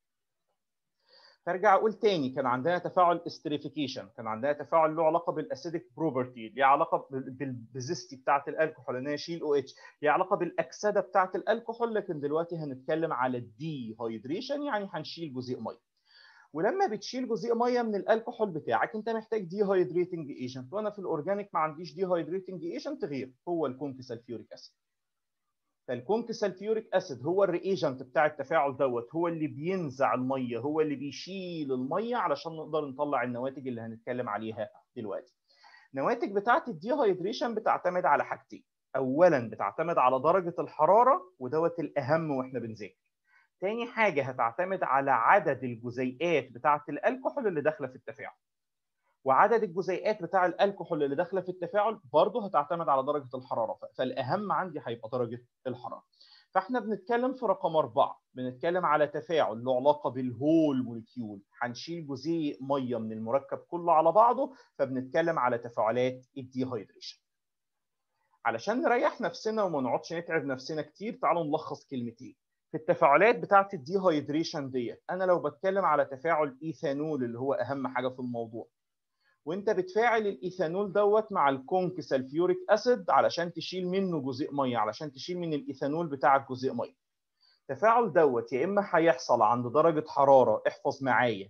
فارجع اقول تاني كان عندنا تفاعل استريفيكيشن كان عندنا تفاعل له علاقه بالاسيدك بروبرتي ليه علاقه بالبيزيستي بتاعه الالكحول ان انا اشيل او اتش ليه علاقه بالاكسده بتاعه الالكحول لكن دلوقتي هنتكلم على الدي هايدريشن يعني هنشيل جزيء ميه ولما بتشيل جزيء ميه من الالكحول بتاعك انت محتاج دي هايدريتنج ايجنت وانا في الاورجانيك ما عنديش دي هايدريتنج ايجنت غير هو الكونك سلفيوريك اسيد فالكونك سلفيوريك اسيد هو الريجنت بتاع التفاعل دوت هو اللي بينزع الميه هو اللي بيشيل الميه علشان نقدر نطلع النواتج اللي هنتكلم عليها دلوقتي النواتج بتاعه الديهايدريشن بتعتمد على حاجتين اولا بتعتمد على درجه الحراره ودوت الاهم واحنا بنذاكر تاني حاجه هتعتمد على عدد الجزيئات بتاعه الالكحول اللي داخله في التفاعل وعدد الجزيئات بتاع الالكحول اللي داخله في التفاعل برضه هتعتمد على درجه الحراره فالاهم عندي هيبقى درجه الحراره فاحنا بنتكلم في رقم أربعة بنتكلم على تفاعل له علاقة بالهول مولكيول هنشيل جزيء مية من المركب كله على بعضه فبنتكلم على تفاعلات الديهايدريشن علشان نريح نفسنا وما نقعدش نتعب نفسنا كتير تعالوا نلخص كلمتين في التفاعلات بتاعه الديهايدريشن ديت انا لو بتكلم على تفاعل ايثانول اللي هو اهم حاجه في الموضوع وانت بتفاعل الايثانول دوت مع الكونك سلفيوريك اسيد علشان تشيل منه جزيء ميه علشان تشيل من الايثانول بتاعك جزيء ميه التفاعل دوت يا اما هيحصل عند درجه حراره احفظ معايا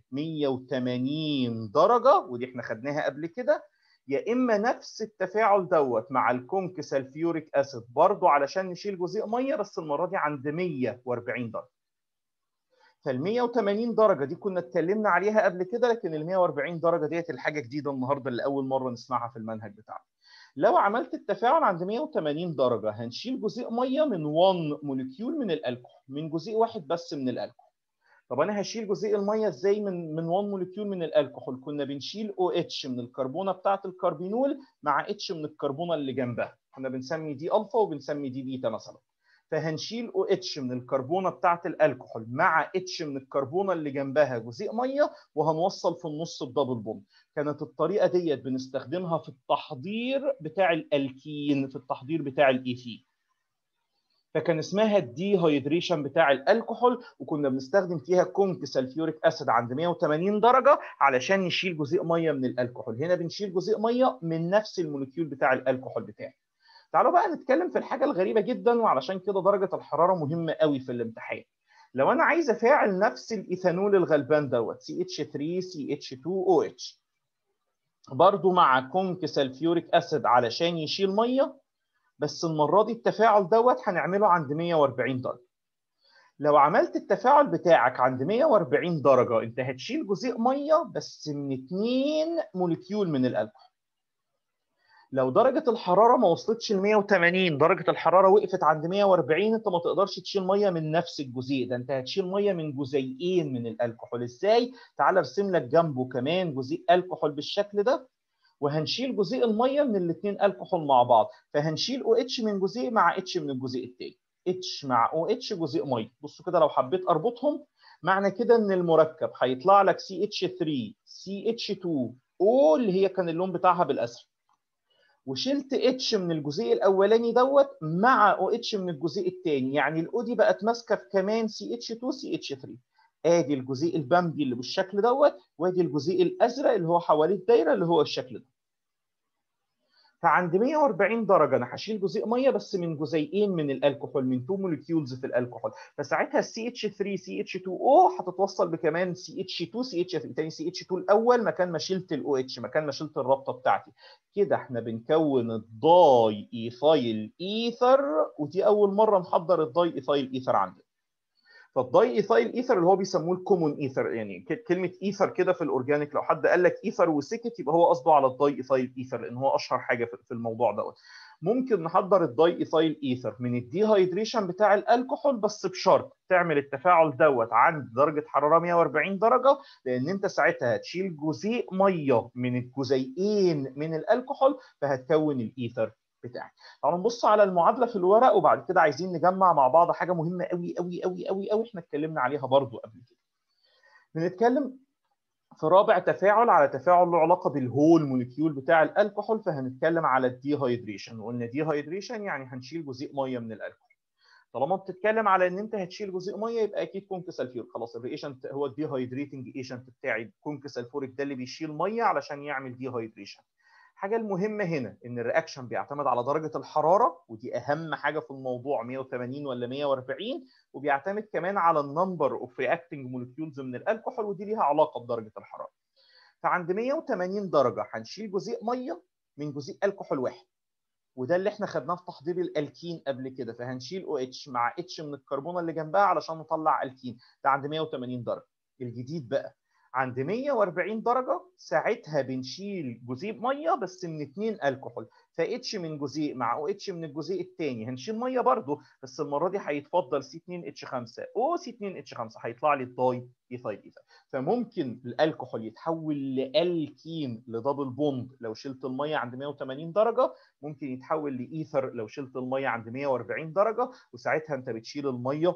180 درجه ودي احنا خدناها قبل كده يا اما نفس التفاعل دوت مع الكونك سلفيوريك اسيد برضه علشان نشيل جزيء ميه بس المره دي عند 140 درجه فال 180 درجه دي كنا اتكلمنا عليها قبل كده لكن ال 140 درجه ديت الحاجه جديده النهارده اللي اول مره نسمعها في المنهج بتاعنا. لو عملت التفاعل عند 180 درجه هنشيل جزيء ميه من 1 موليكيول من الالكحول من جزيء واحد بس من الالكحول. طب انا هشيل جزيء الميه ازاي من من 1 موليكيول من الالكحول؟ كنا بنشيل او اتش من الكربونه بتاعه الكربينول مع اتش من الكربونه اللي جنبها. كنا بنسمي دي الفا وبنسمي دي بيتا مثلا. فهنشيل او اتش من الكربونه بتاعه الالكحول مع اتش من الكربونه اللي جنبها جزيء ميه وهنوصل في النص بدبل بوند كانت الطريقه ديت بنستخدمها في التحضير بتاع الالكين في التحضير بتاع الايثين فكان اسمها الدي هايدريشن بتاع الكحول وكنا بنستخدم فيها كونك سلفيوريك اسيد عند 180 درجه علشان نشيل جزيء ميه من الكحول هنا بنشيل جزيء ميه من نفس الموليكيول بتاع الكحول بتاعي تعالوا بقى نتكلم في الحاجه الغريبه جدا وعلشان كده درجه الحراره مهمه قوي في الامتحان لو انا عايز افاعل نفس الايثانول الغلبان دوت CH3 CH2OH برضو مع كونك سلفيوريك اسيد علشان يشيل ميه بس المره دي التفاعل دوت هنعمله عند 140 درجه لو عملت التفاعل بتاعك عند 140 درجه انت هتشيل جزيء ميه بس من اثنين موليكيول من الالكحول لو درجه الحراره ما وصلتش ل 180 درجه الحراره وقفت عند 140 انت ما تقدرش تشيل ميه من نفس الجزيء ده انت هتشيل ميه من جزيئين من الكحول ازاي تعال ارسم لك جنبه كمان جزيء الكحول بالشكل ده وهنشيل جزيء الميه من الاثنين الكحول مع بعض فهنشيل او اتش من جزيء مع اتش من الجزيء الثاني اتش مع او اتش جزيء ميه بصوا كده لو حبيت اربطهم معنى كده ان المركب هيطلع لك سي اتش 3 سي اتش 2 او اللي هي كان اللون بتاعها بالازرق وشلت اتش من الجزيء الاولاني دوت مع او اتش من الجزيء الثاني يعني الاو دي بقت ماسكه في كمان سي اتش 2 سي اتش 3 ادي الجزيء البامبي اللي بالشكل دوت وادي الجزيء الازرق اللي هو حواليه الدايره اللي هو الشكل ده فعند 140 درجه انا هشيل جزيء ميه بس من جزيئين من الكحول من تو موليكيولز في الكحول فساعتها السي اتش 3 سي اتش 2 او هتتوصل بكمان سي اتش 2 سي اتش 3 تاني سي اتش 2 الاول مكان ما شلت الاو اتش مكان ما شلت الرابطه بتاعتي كده احنا بنكون الداي ايثايل ايثر ودي اول مره نحضر الداي ايثايل ايثر عندنا فالداي ايثايل ايثر اللي هو بيسموه الكومون ايثر يعني كلمه ايثر كده في الاورجانيك لو حد قال لك ايثر وسكت يبقى هو قصده على الداي ايثايل ايثر لان هو اشهر حاجه في الموضوع دوت ممكن نحضر الداي ايثايل ايثر من الديهايدريشن بتاع الكحول بس بشرط تعمل التفاعل دوت عند درجه حراره 140 درجه لان انت ساعتها هتشيل جزيء ميه من الجزيئين من الكحول فهتكون الايثر بتاعك تعالوا نبص على المعادله في الورق وبعد كده عايزين نجمع مع بعض حاجه مهمه قوي قوي قوي قوي قوي احنا اتكلمنا عليها برضو قبل كده بنتكلم في رابع تفاعل على تفاعل له علاقه بالهول موليكيول بتاع الكحول فهنتكلم على الديهايدريشن وقلنا ديهايدريشن يعني هنشيل جزيء ميه من الكحول طالما بتتكلم على ان انت هتشيل جزيء ميه يبقى اكيد كونك سلفيور خلاص الريشنت هو الديهايدريتنج ايشنت بتاعي كونك سلفوريك ده اللي بيشيل ميه علشان يعمل ديهايدريشن الحاجه المهمه هنا ان الرياكشن بيعتمد على درجه الحراره ودي اهم حاجه في الموضوع 180 ولا 140 وبيعتمد كمان على النمبر اوف رياكتنج مولكيولز من الكحول ودي ليها علاقه بدرجه الحراره فعند 180 درجه هنشيل جزيء ميه من جزيء الكحول واحد وده اللي احنا خدناه في تحضير الالكين قبل كده فهنشيل او اتش مع اتش من الكربونه اللي جنبها علشان نطلع الكين ده عند 180 درجه الجديد بقى عند 140 درجة ساعتها بنشيل جزيء مية بس من اثنين الكحول فاتش من جزيء مع او اتش من الجزيء الثاني هنشيل مية برضه بس المرة دي هيتفضل سي 2 اتش 5 او سي 2 اتش 5 هيطلع لي الداي ايثايل ايثر فممكن الالكحول يتحول لالكين لدبل بوند لو شلت المية عند 180 درجة ممكن يتحول لايثر لو شلت المية عند 140 درجة وساعتها انت بتشيل المية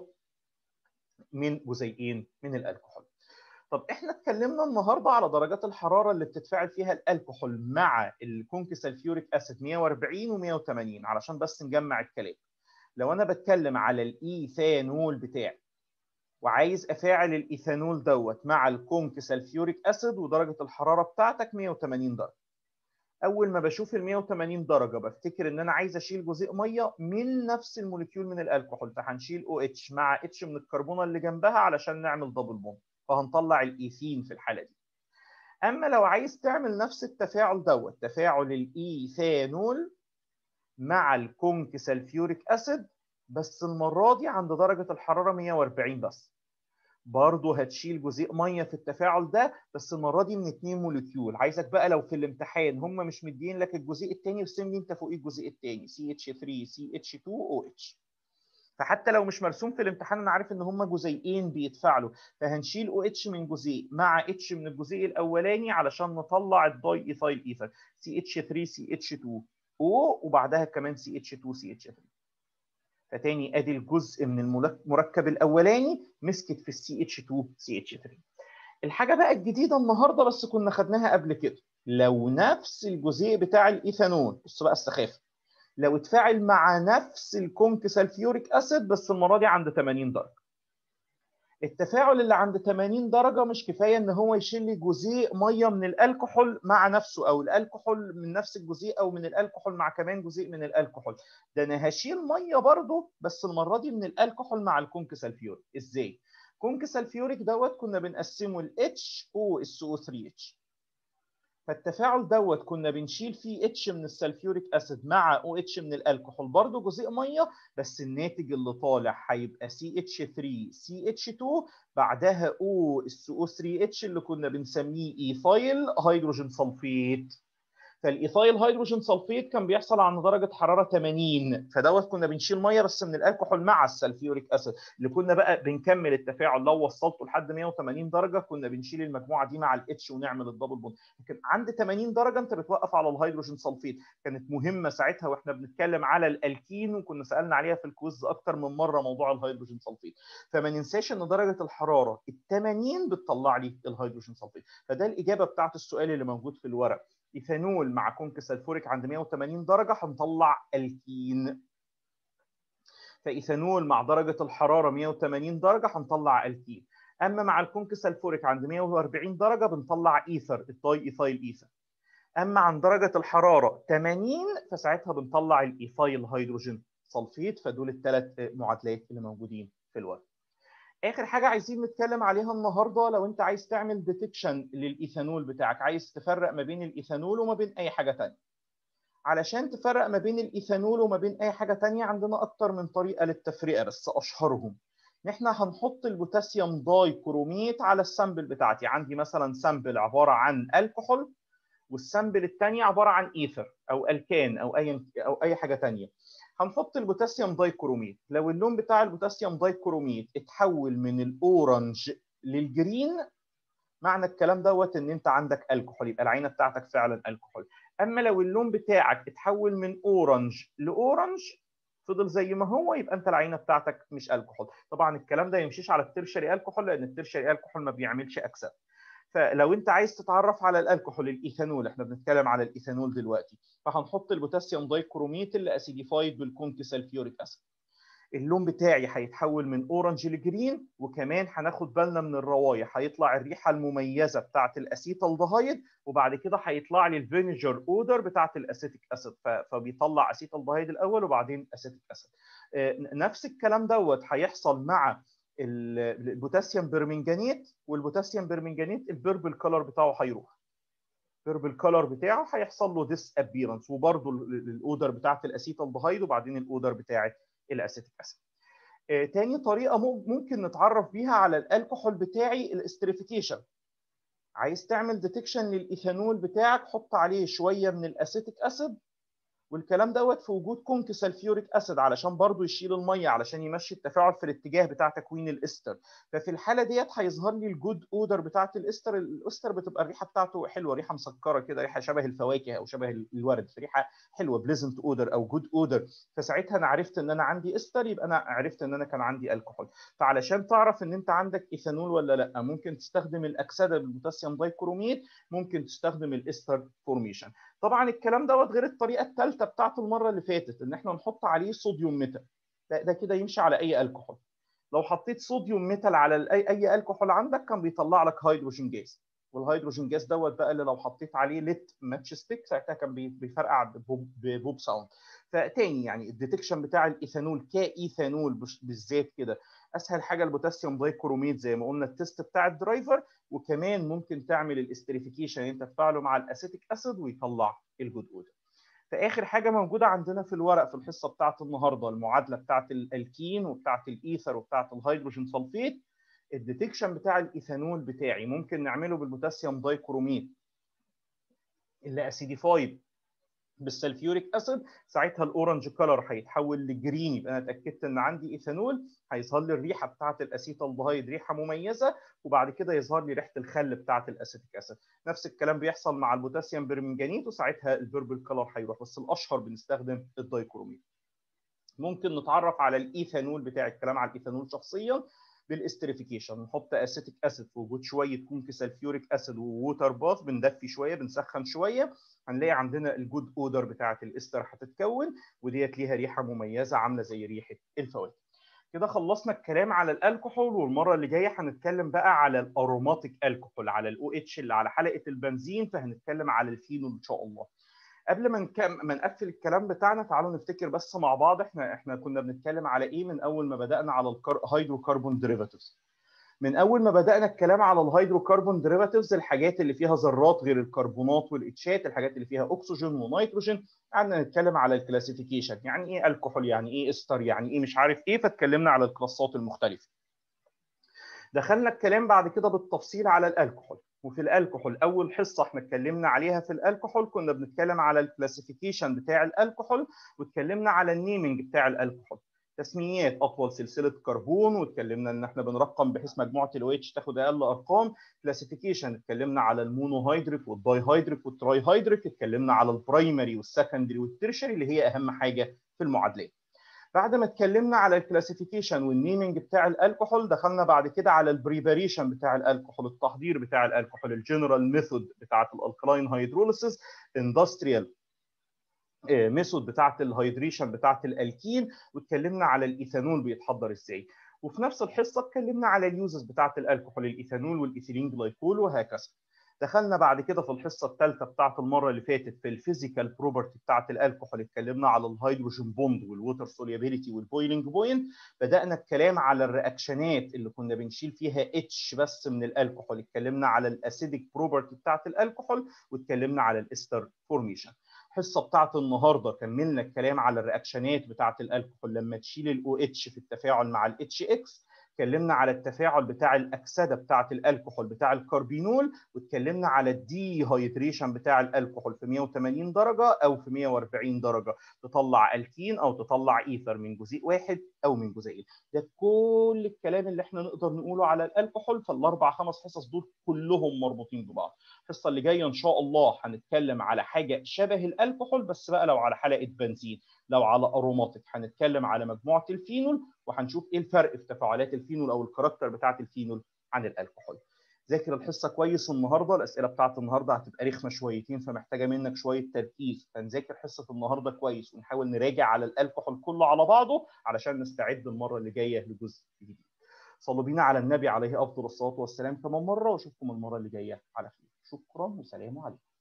من جزيئين من الالكحول طب احنا اتكلمنا النهارده على درجات الحراره اللي بتتفاعل فيها الكحول مع الكونك سلفيوريك اسيد 140 و180 علشان بس نجمع الكلام لو انا بتكلم على الايثانول بتاعي وعايز افاعل الايثانول دوت مع الكونك سلفيوريك اسيد ودرجه الحراره بتاعتك 180 درجه اول ما بشوف ال 180 درجه بفتكر ان انا عايز اشيل جزيء ميه من نفس الموليكيول من الكحول فهنشيل او اتش مع اتش من الكربونه اللي جنبها علشان نعمل دبل بوند فهنطلع الايثين في الحاله دي اما لو عايز تعمل نفس التفاعل دوت تفاعل الايثانول مع الكونك سلفيوريك اسيد بس المره دي عند درجه الحراره 140 بس برضه هتشيل جزيء ميه في التفاعل ده بس المره دي من اثنين موليكيول عايزك بقى لو في الامتحان هم مش مدين لك الجزيء الثاني ارسم لي انت فوقيه الجزيء الثاني سي اتش 3 سي اتش 2 او اتش فحتى لو مش مرسوم في الامتحان انا عارف ان هم جزيئين بيتفاعلوا فهنشيل او اتش من جزيء مع اتش من الجزيء الاولاني علشان نطلع الداي ايثايل ايثر سي اتش 3 سي اتش 2 او وبعدها كمان سي اتش 2 سي اتش 3 فتاني ادي الجزء من المركب الاولاني مسكت في السي اتش 2 سي اتش 3 الحاجه بقى الجديده النهارده بس كنا خدناها قبل كده لو نفس الجزيء بتاع الايثانول بص بقى السخافه لو اتفاعل مع نفس الكونك سلفيوريك اسيد بس المره دي عند 80 درجه التفاعل اللي عند 80 درجه مش كفايه ان هو يشيل لي جزيء ميه من الكحول مع نفسه او الكحول من نفس الجزيء او من الكحول مع كمان جزيء من الكحول ده انا هشيل ميه برضه بس المره دي من الكحول مع الكونك سلفيوريك ازاي كونك سلفيوريك دوت كنا بنقسمه ل H O SO3H فالتفاعل دوت كنا بنشيل فيه اتش من السلفيوريك اسيد مع او اتش من الكحول برضه جزيء ميه بس الناتج اللي طالع هيبقى سي اتش 3 سي اتش 2 بعدها او اس او 3 اتش اللي كنا بنسميه ايثايل هيدروجين سلفيت فالايثايل هيدروجين سلفيت كان بيحصل عند درجه حراره 80 فدوت كنا بنشيل ميه بس من الكحول مع السلفيوريك اسيد اللي كنا بقى بنكمل التفاعل لو وصلته لحد 180 درجه كنا بنشيل المجموعه دي مع الاتش ونعمل الدبل بوند لكن عند 80 درجه انت بتوقف على الهيدروجين سلفيت كانت مهمه ساعتها واحنا بنتكلم على الالكين وكنا سالنا عليها في الكويز اكتر من مره موضوع الهيدروجين سلفيت فما ننساش ان درجه الحراره ال 80 بتطلع لي الهيدروجين سلفيت فده الاجابه بتاعت السؤال اللي موجود في الورق ايثانول مع كونك سلفوريك عند 180 درجه هنطلع الكين فايثانول مع درجه الحراره 180 درجه هنطلع الكين اما مع الكونك سلفوريك عند 140 درجه بنطلع ايثر التاي ايثايل ايثر اما عند درجه الحراره 80 فساعتها بنطلع الايثايل هيدروجين سلفيت فدول الثلاث معادلات اللي موجودين في الورق اخر حاجه عايزين نتكلم عليها النهارده لو انت عايز تعمل ديتكشن للايثانول بتاعك عايز تفرق ما بين الايثانول وما بين اي حاجه ثانيه علشان تفرق ما بين الايثانول وما بين اي حاجه ثانيه عندنا اكتر من طريقه للتفرقه بس اشهرهم ان احنا هنحط البوتاسيوم داي كروميت على السامبل بتاعتي عندي مثلا سامبل عباره عن الكحول والسامبل الثانيه عباره عن ايثر او الكان او اي او اي حاجه ثانيه هنحط البوتاسيوم دايكروميت لو اللون بتاع البوتاسيوم دايكروميت اتحول من الاورنج للجرين معنى الكلام دوت ان انت عندك الكحول يبقى العينه بتاعتك فعلا الكحول اما لو اللون بتاعك اتحول من اورنج لاورنج فضل زي ما هو يبقى انت العينه بتاعتك مش الكحول طبعا الكلام ده يمشيش على الترشري الكحول لان الترشري الكحول ما بيعملش اكسده فلو انت عايز تتعرف على الالكحول الايثانول احنا بنتكلم على الايثانول دلوقتي فهنحط البوتاسيوم دايكروميت اللي اسيديفايد بالكونك سلفيوريك اسيد اللون بتاعي هيتحول من اورنج لجرين وكمان هناخد بالنا من الروايح هيطلع الريحه المميزه بتاعه الاسيتالدهايد وبعد كده هيطلع لي الفينيجر اودر بتاعه الاسيتيك اسيد فبيطلع اسيتالدهايد الاول وبعدين اسيتيك اسيد نفس الكلام دوت هيحصل مع البوتاسيوم برمنجانيت والبوتاسيوم برمنجانيت البيربل كلر بتاعه هيروح البيربل كلر بتاعه هيحصل له ديس ابيرنس وبرده الاودر بتاعه الاسيتالدهايد وبعدين الاودر بتاعه الاسيتيك اسيد آه، تاني طريقه ممكن نتعرف بيها على الالكحول بتاعي الاستريفيكيشن عايز تعمل ديتكشن للايثانول بتاعك حط عليه شويه من الاسيتيك اسيد والكلام دوت في وجود كونك سلفيوريك اسيد علشان برضو يشيل الميه علشان يمشي التفاعل في الاتجاه بتاع تكوين الاستر ففي الحاله ديت هيظهر لي الجود اودر بتاعه الاستر الاستر بتبقى الريحه بتاعته حلوه ريحه مسكره كده ريحه شبه الفواكه او شبه الورد ريحه حلوه بليزنت اودر او جود اودر فساعتها انا عرفت ان انا عندي استر يبقى انا عرفت ان انا كان عندي الكحول فعلشان تعرف ان انت عندك ايثانول ولا لا ممكن تستخدم الاكسده بالبوتاسيوم دايكروميت ممكن تستخدم الاستر فورميشن طبعا الكلام دوت غير الطريقه الثالثه بتاعته المره اللي فاتت ان احنا نحط عليه صوديوم ميتال ده, ده كده يمشي على اي الكحول لو حطيت صوديوم ميتال على اي اي الكحول عندك كان بيطلع لك هيدروجين جاز والهيدروجين جاز دوت بقى اللي لو حطيت عليه ليت ماتش ستيك ساعتها كان بيفرقع ببوب, ببوب ساوند فتاني يعني الديتكشن بتاع الايثانول كايثانول بالذات كده اسهل حاجه البوتاسيوم دايكروميت زي ما قلنا التست بتاع الدرايفر وكمان ممكن تعمل الاستريفيكيشن انت تفعله مع الاسيتيك اسيد ويطلع الجود اودر فاخر حاجه موجوده عندنا في الورق في الحصه بتاعه النهارده المعادله بتاعه الالكين وبتاعه الايثر وبتاعه الهيدروجين سلفيت الديتكشن بتاع الايثانول بتاعي ممكن نعمله بالبوتاسيوم دايكروميت اللي اسيديفايد بالسلفيوريك اسيد ساعتها الاورنج كلر هيتحول لجرين يبقى انا اتاكدت ان عندي ايثانول هيظهر لي الريحه بتاعه الاسيتالدهايد ريحه مميزه وبعد كده يظهر لي ريحه الخل بتاعه الاسيتيك اسيد نفس الكلام بيحصل مع البوتاسيوم برمنجانيت وساعتها البيربل كلر هيروح بس الاشهر بنستخدم الدايكروميت ممكن نتعرف على الايثانول بتاع الكلام على الايثانول شخصيا بالاستريفيكيشن نحط اسيتيك اسيد في وجود شويه كونك سلفيوريك اسيد ووتر باث بندفي شويه بنسخن شويه هنلاقي عندنا الجود اودر بتاعه الاستر هتتكون وديت ليها ريحه مميزه عامله زي ريحه الفواكه كده خلصنا الكلام على الكحول والمره اللي جايه هنتكلم بقى على الاروماتيك الكحول على الاو اتش اللي على حلقه البنزين فهنتكلم على الفينول ان شاء الله قبل ما نكم... ما نقفل الكلام بتاعنا تعالوا نفتكر بس مع بعض احنا احنا كنا بنتكلم على ايه من اول ما بدانا على الهيدروكربون ديريفاتيفز من اول ما بدانا الكلام على الهيدروكربون ديريفاتيفز الحاجات اللي فيها ذرات غير الكربونات والاتشات الحاجات اللي فيها اكسجين ونيتروجين قعدنا نتكلم على الكلاسيفيكيشن يعني ايه الكحول يعني ايه استر يعني ايه مش عارف ايه فاتكلمنا على الكلاسات المختلفه دخلنا الكلام بعد كده بالتفصيل على الكحول وفي الكحول اول حصه احنا اتكلمنا عليها في الكحول كنا بنتكلم على الكلاسيفيكيشن بتاع الكحول واتكلمنا على النيمنج بتاع الكحول تسميات اطول سلسله كربون واتكلمنا ان احنا بنرقم بحيث مجموعه الاو اتش تاخد اقل ارقام كلاسيفيكيشن اتكلمنا على المونوهيدريك والداي هيدريك والتراي هيدريك اتكلمنا على البرايمري والسكندري والترشري اللي هي اهم حاجه في المعادلات بعد ما اتكلمنا على الكلاسيفيكيشن والنيمنج بتاع الكحول دخلنا بعد كده على البريباريشن بتاع الكحول التحضير بتاع الكحول الجنرال ميثود بتاعه الالكلاين هيدروليسيس اندستريال ميثود بتاعه الهيدريشن بتاعه الالكين واتكلمنا على الايثانول بيتحضر ازاي وفي نفس الحصه اتكلمنا على اليوزز بتاعه الكحول الايثانول والايثيلين جلايكول وهكذا دخلنا بعد كده في الحصه الثالثه بتاعه المره اللي فاتت في الفيزيكال بروبرتي بتاعه الكحول اتكلمنا على الهيدروجين بوند والووتر سوليابيليتي والبويلنج بوينت بدانا الكلام على الرياكشنات اللي كنا بنشيل فيها اتش بس من الكحول اتكلمنا على الاسيديك بروبرتي بتاعه الكحول واتكلمنا على الاستر فورميشن الحصه بتاعت النهارده كملنا الكلام على الرياكشنات بتاعت الكحول لما تشيل الاو اتش في التفاعل مع الاتش اكس اتكلمنا على التفاعل بتاع الاكسده بتاعه الكحول بتاع الكربينول واتكلمنا على الدي هايدريشن بتاع الكحول في 180 درجه او في 140 درجه تطلع الكين او تطلع ايثر من جزيء واحد او من جزيئين ده كل الكلام اللي احنا نقدر نقوله على الكحول فالاربع خمس حصص دول كلهم مربوطين ببعض الحصه اللي جايه ان شاء الله هنتكلم على حاجه شبه الكحول بس بقى لو على حلقه بنزين لو على اروماتيك هنتكلم على مجموعه الفينول وهنشوف ايه الفرق في تفاعلات الفينول او الكاركتر بتاعه الفينول عن الكحول ذاكر الحصه كويس النهارده الاسئله بتاعت النهارده هتبقى رخمه شويتين فمحتاجه منك شويه تركيز فنذاكر حصه النهارده كويس ونحاول نراجع على الكحول كله على بعضه علشان نستعد المره اللي جايه لجزء جديد صلوا بينا على النبي عليه افضل الصلاه والسلام كمان مره واشوفكم المره اللي جايه على خير شكرا وسلام عليكم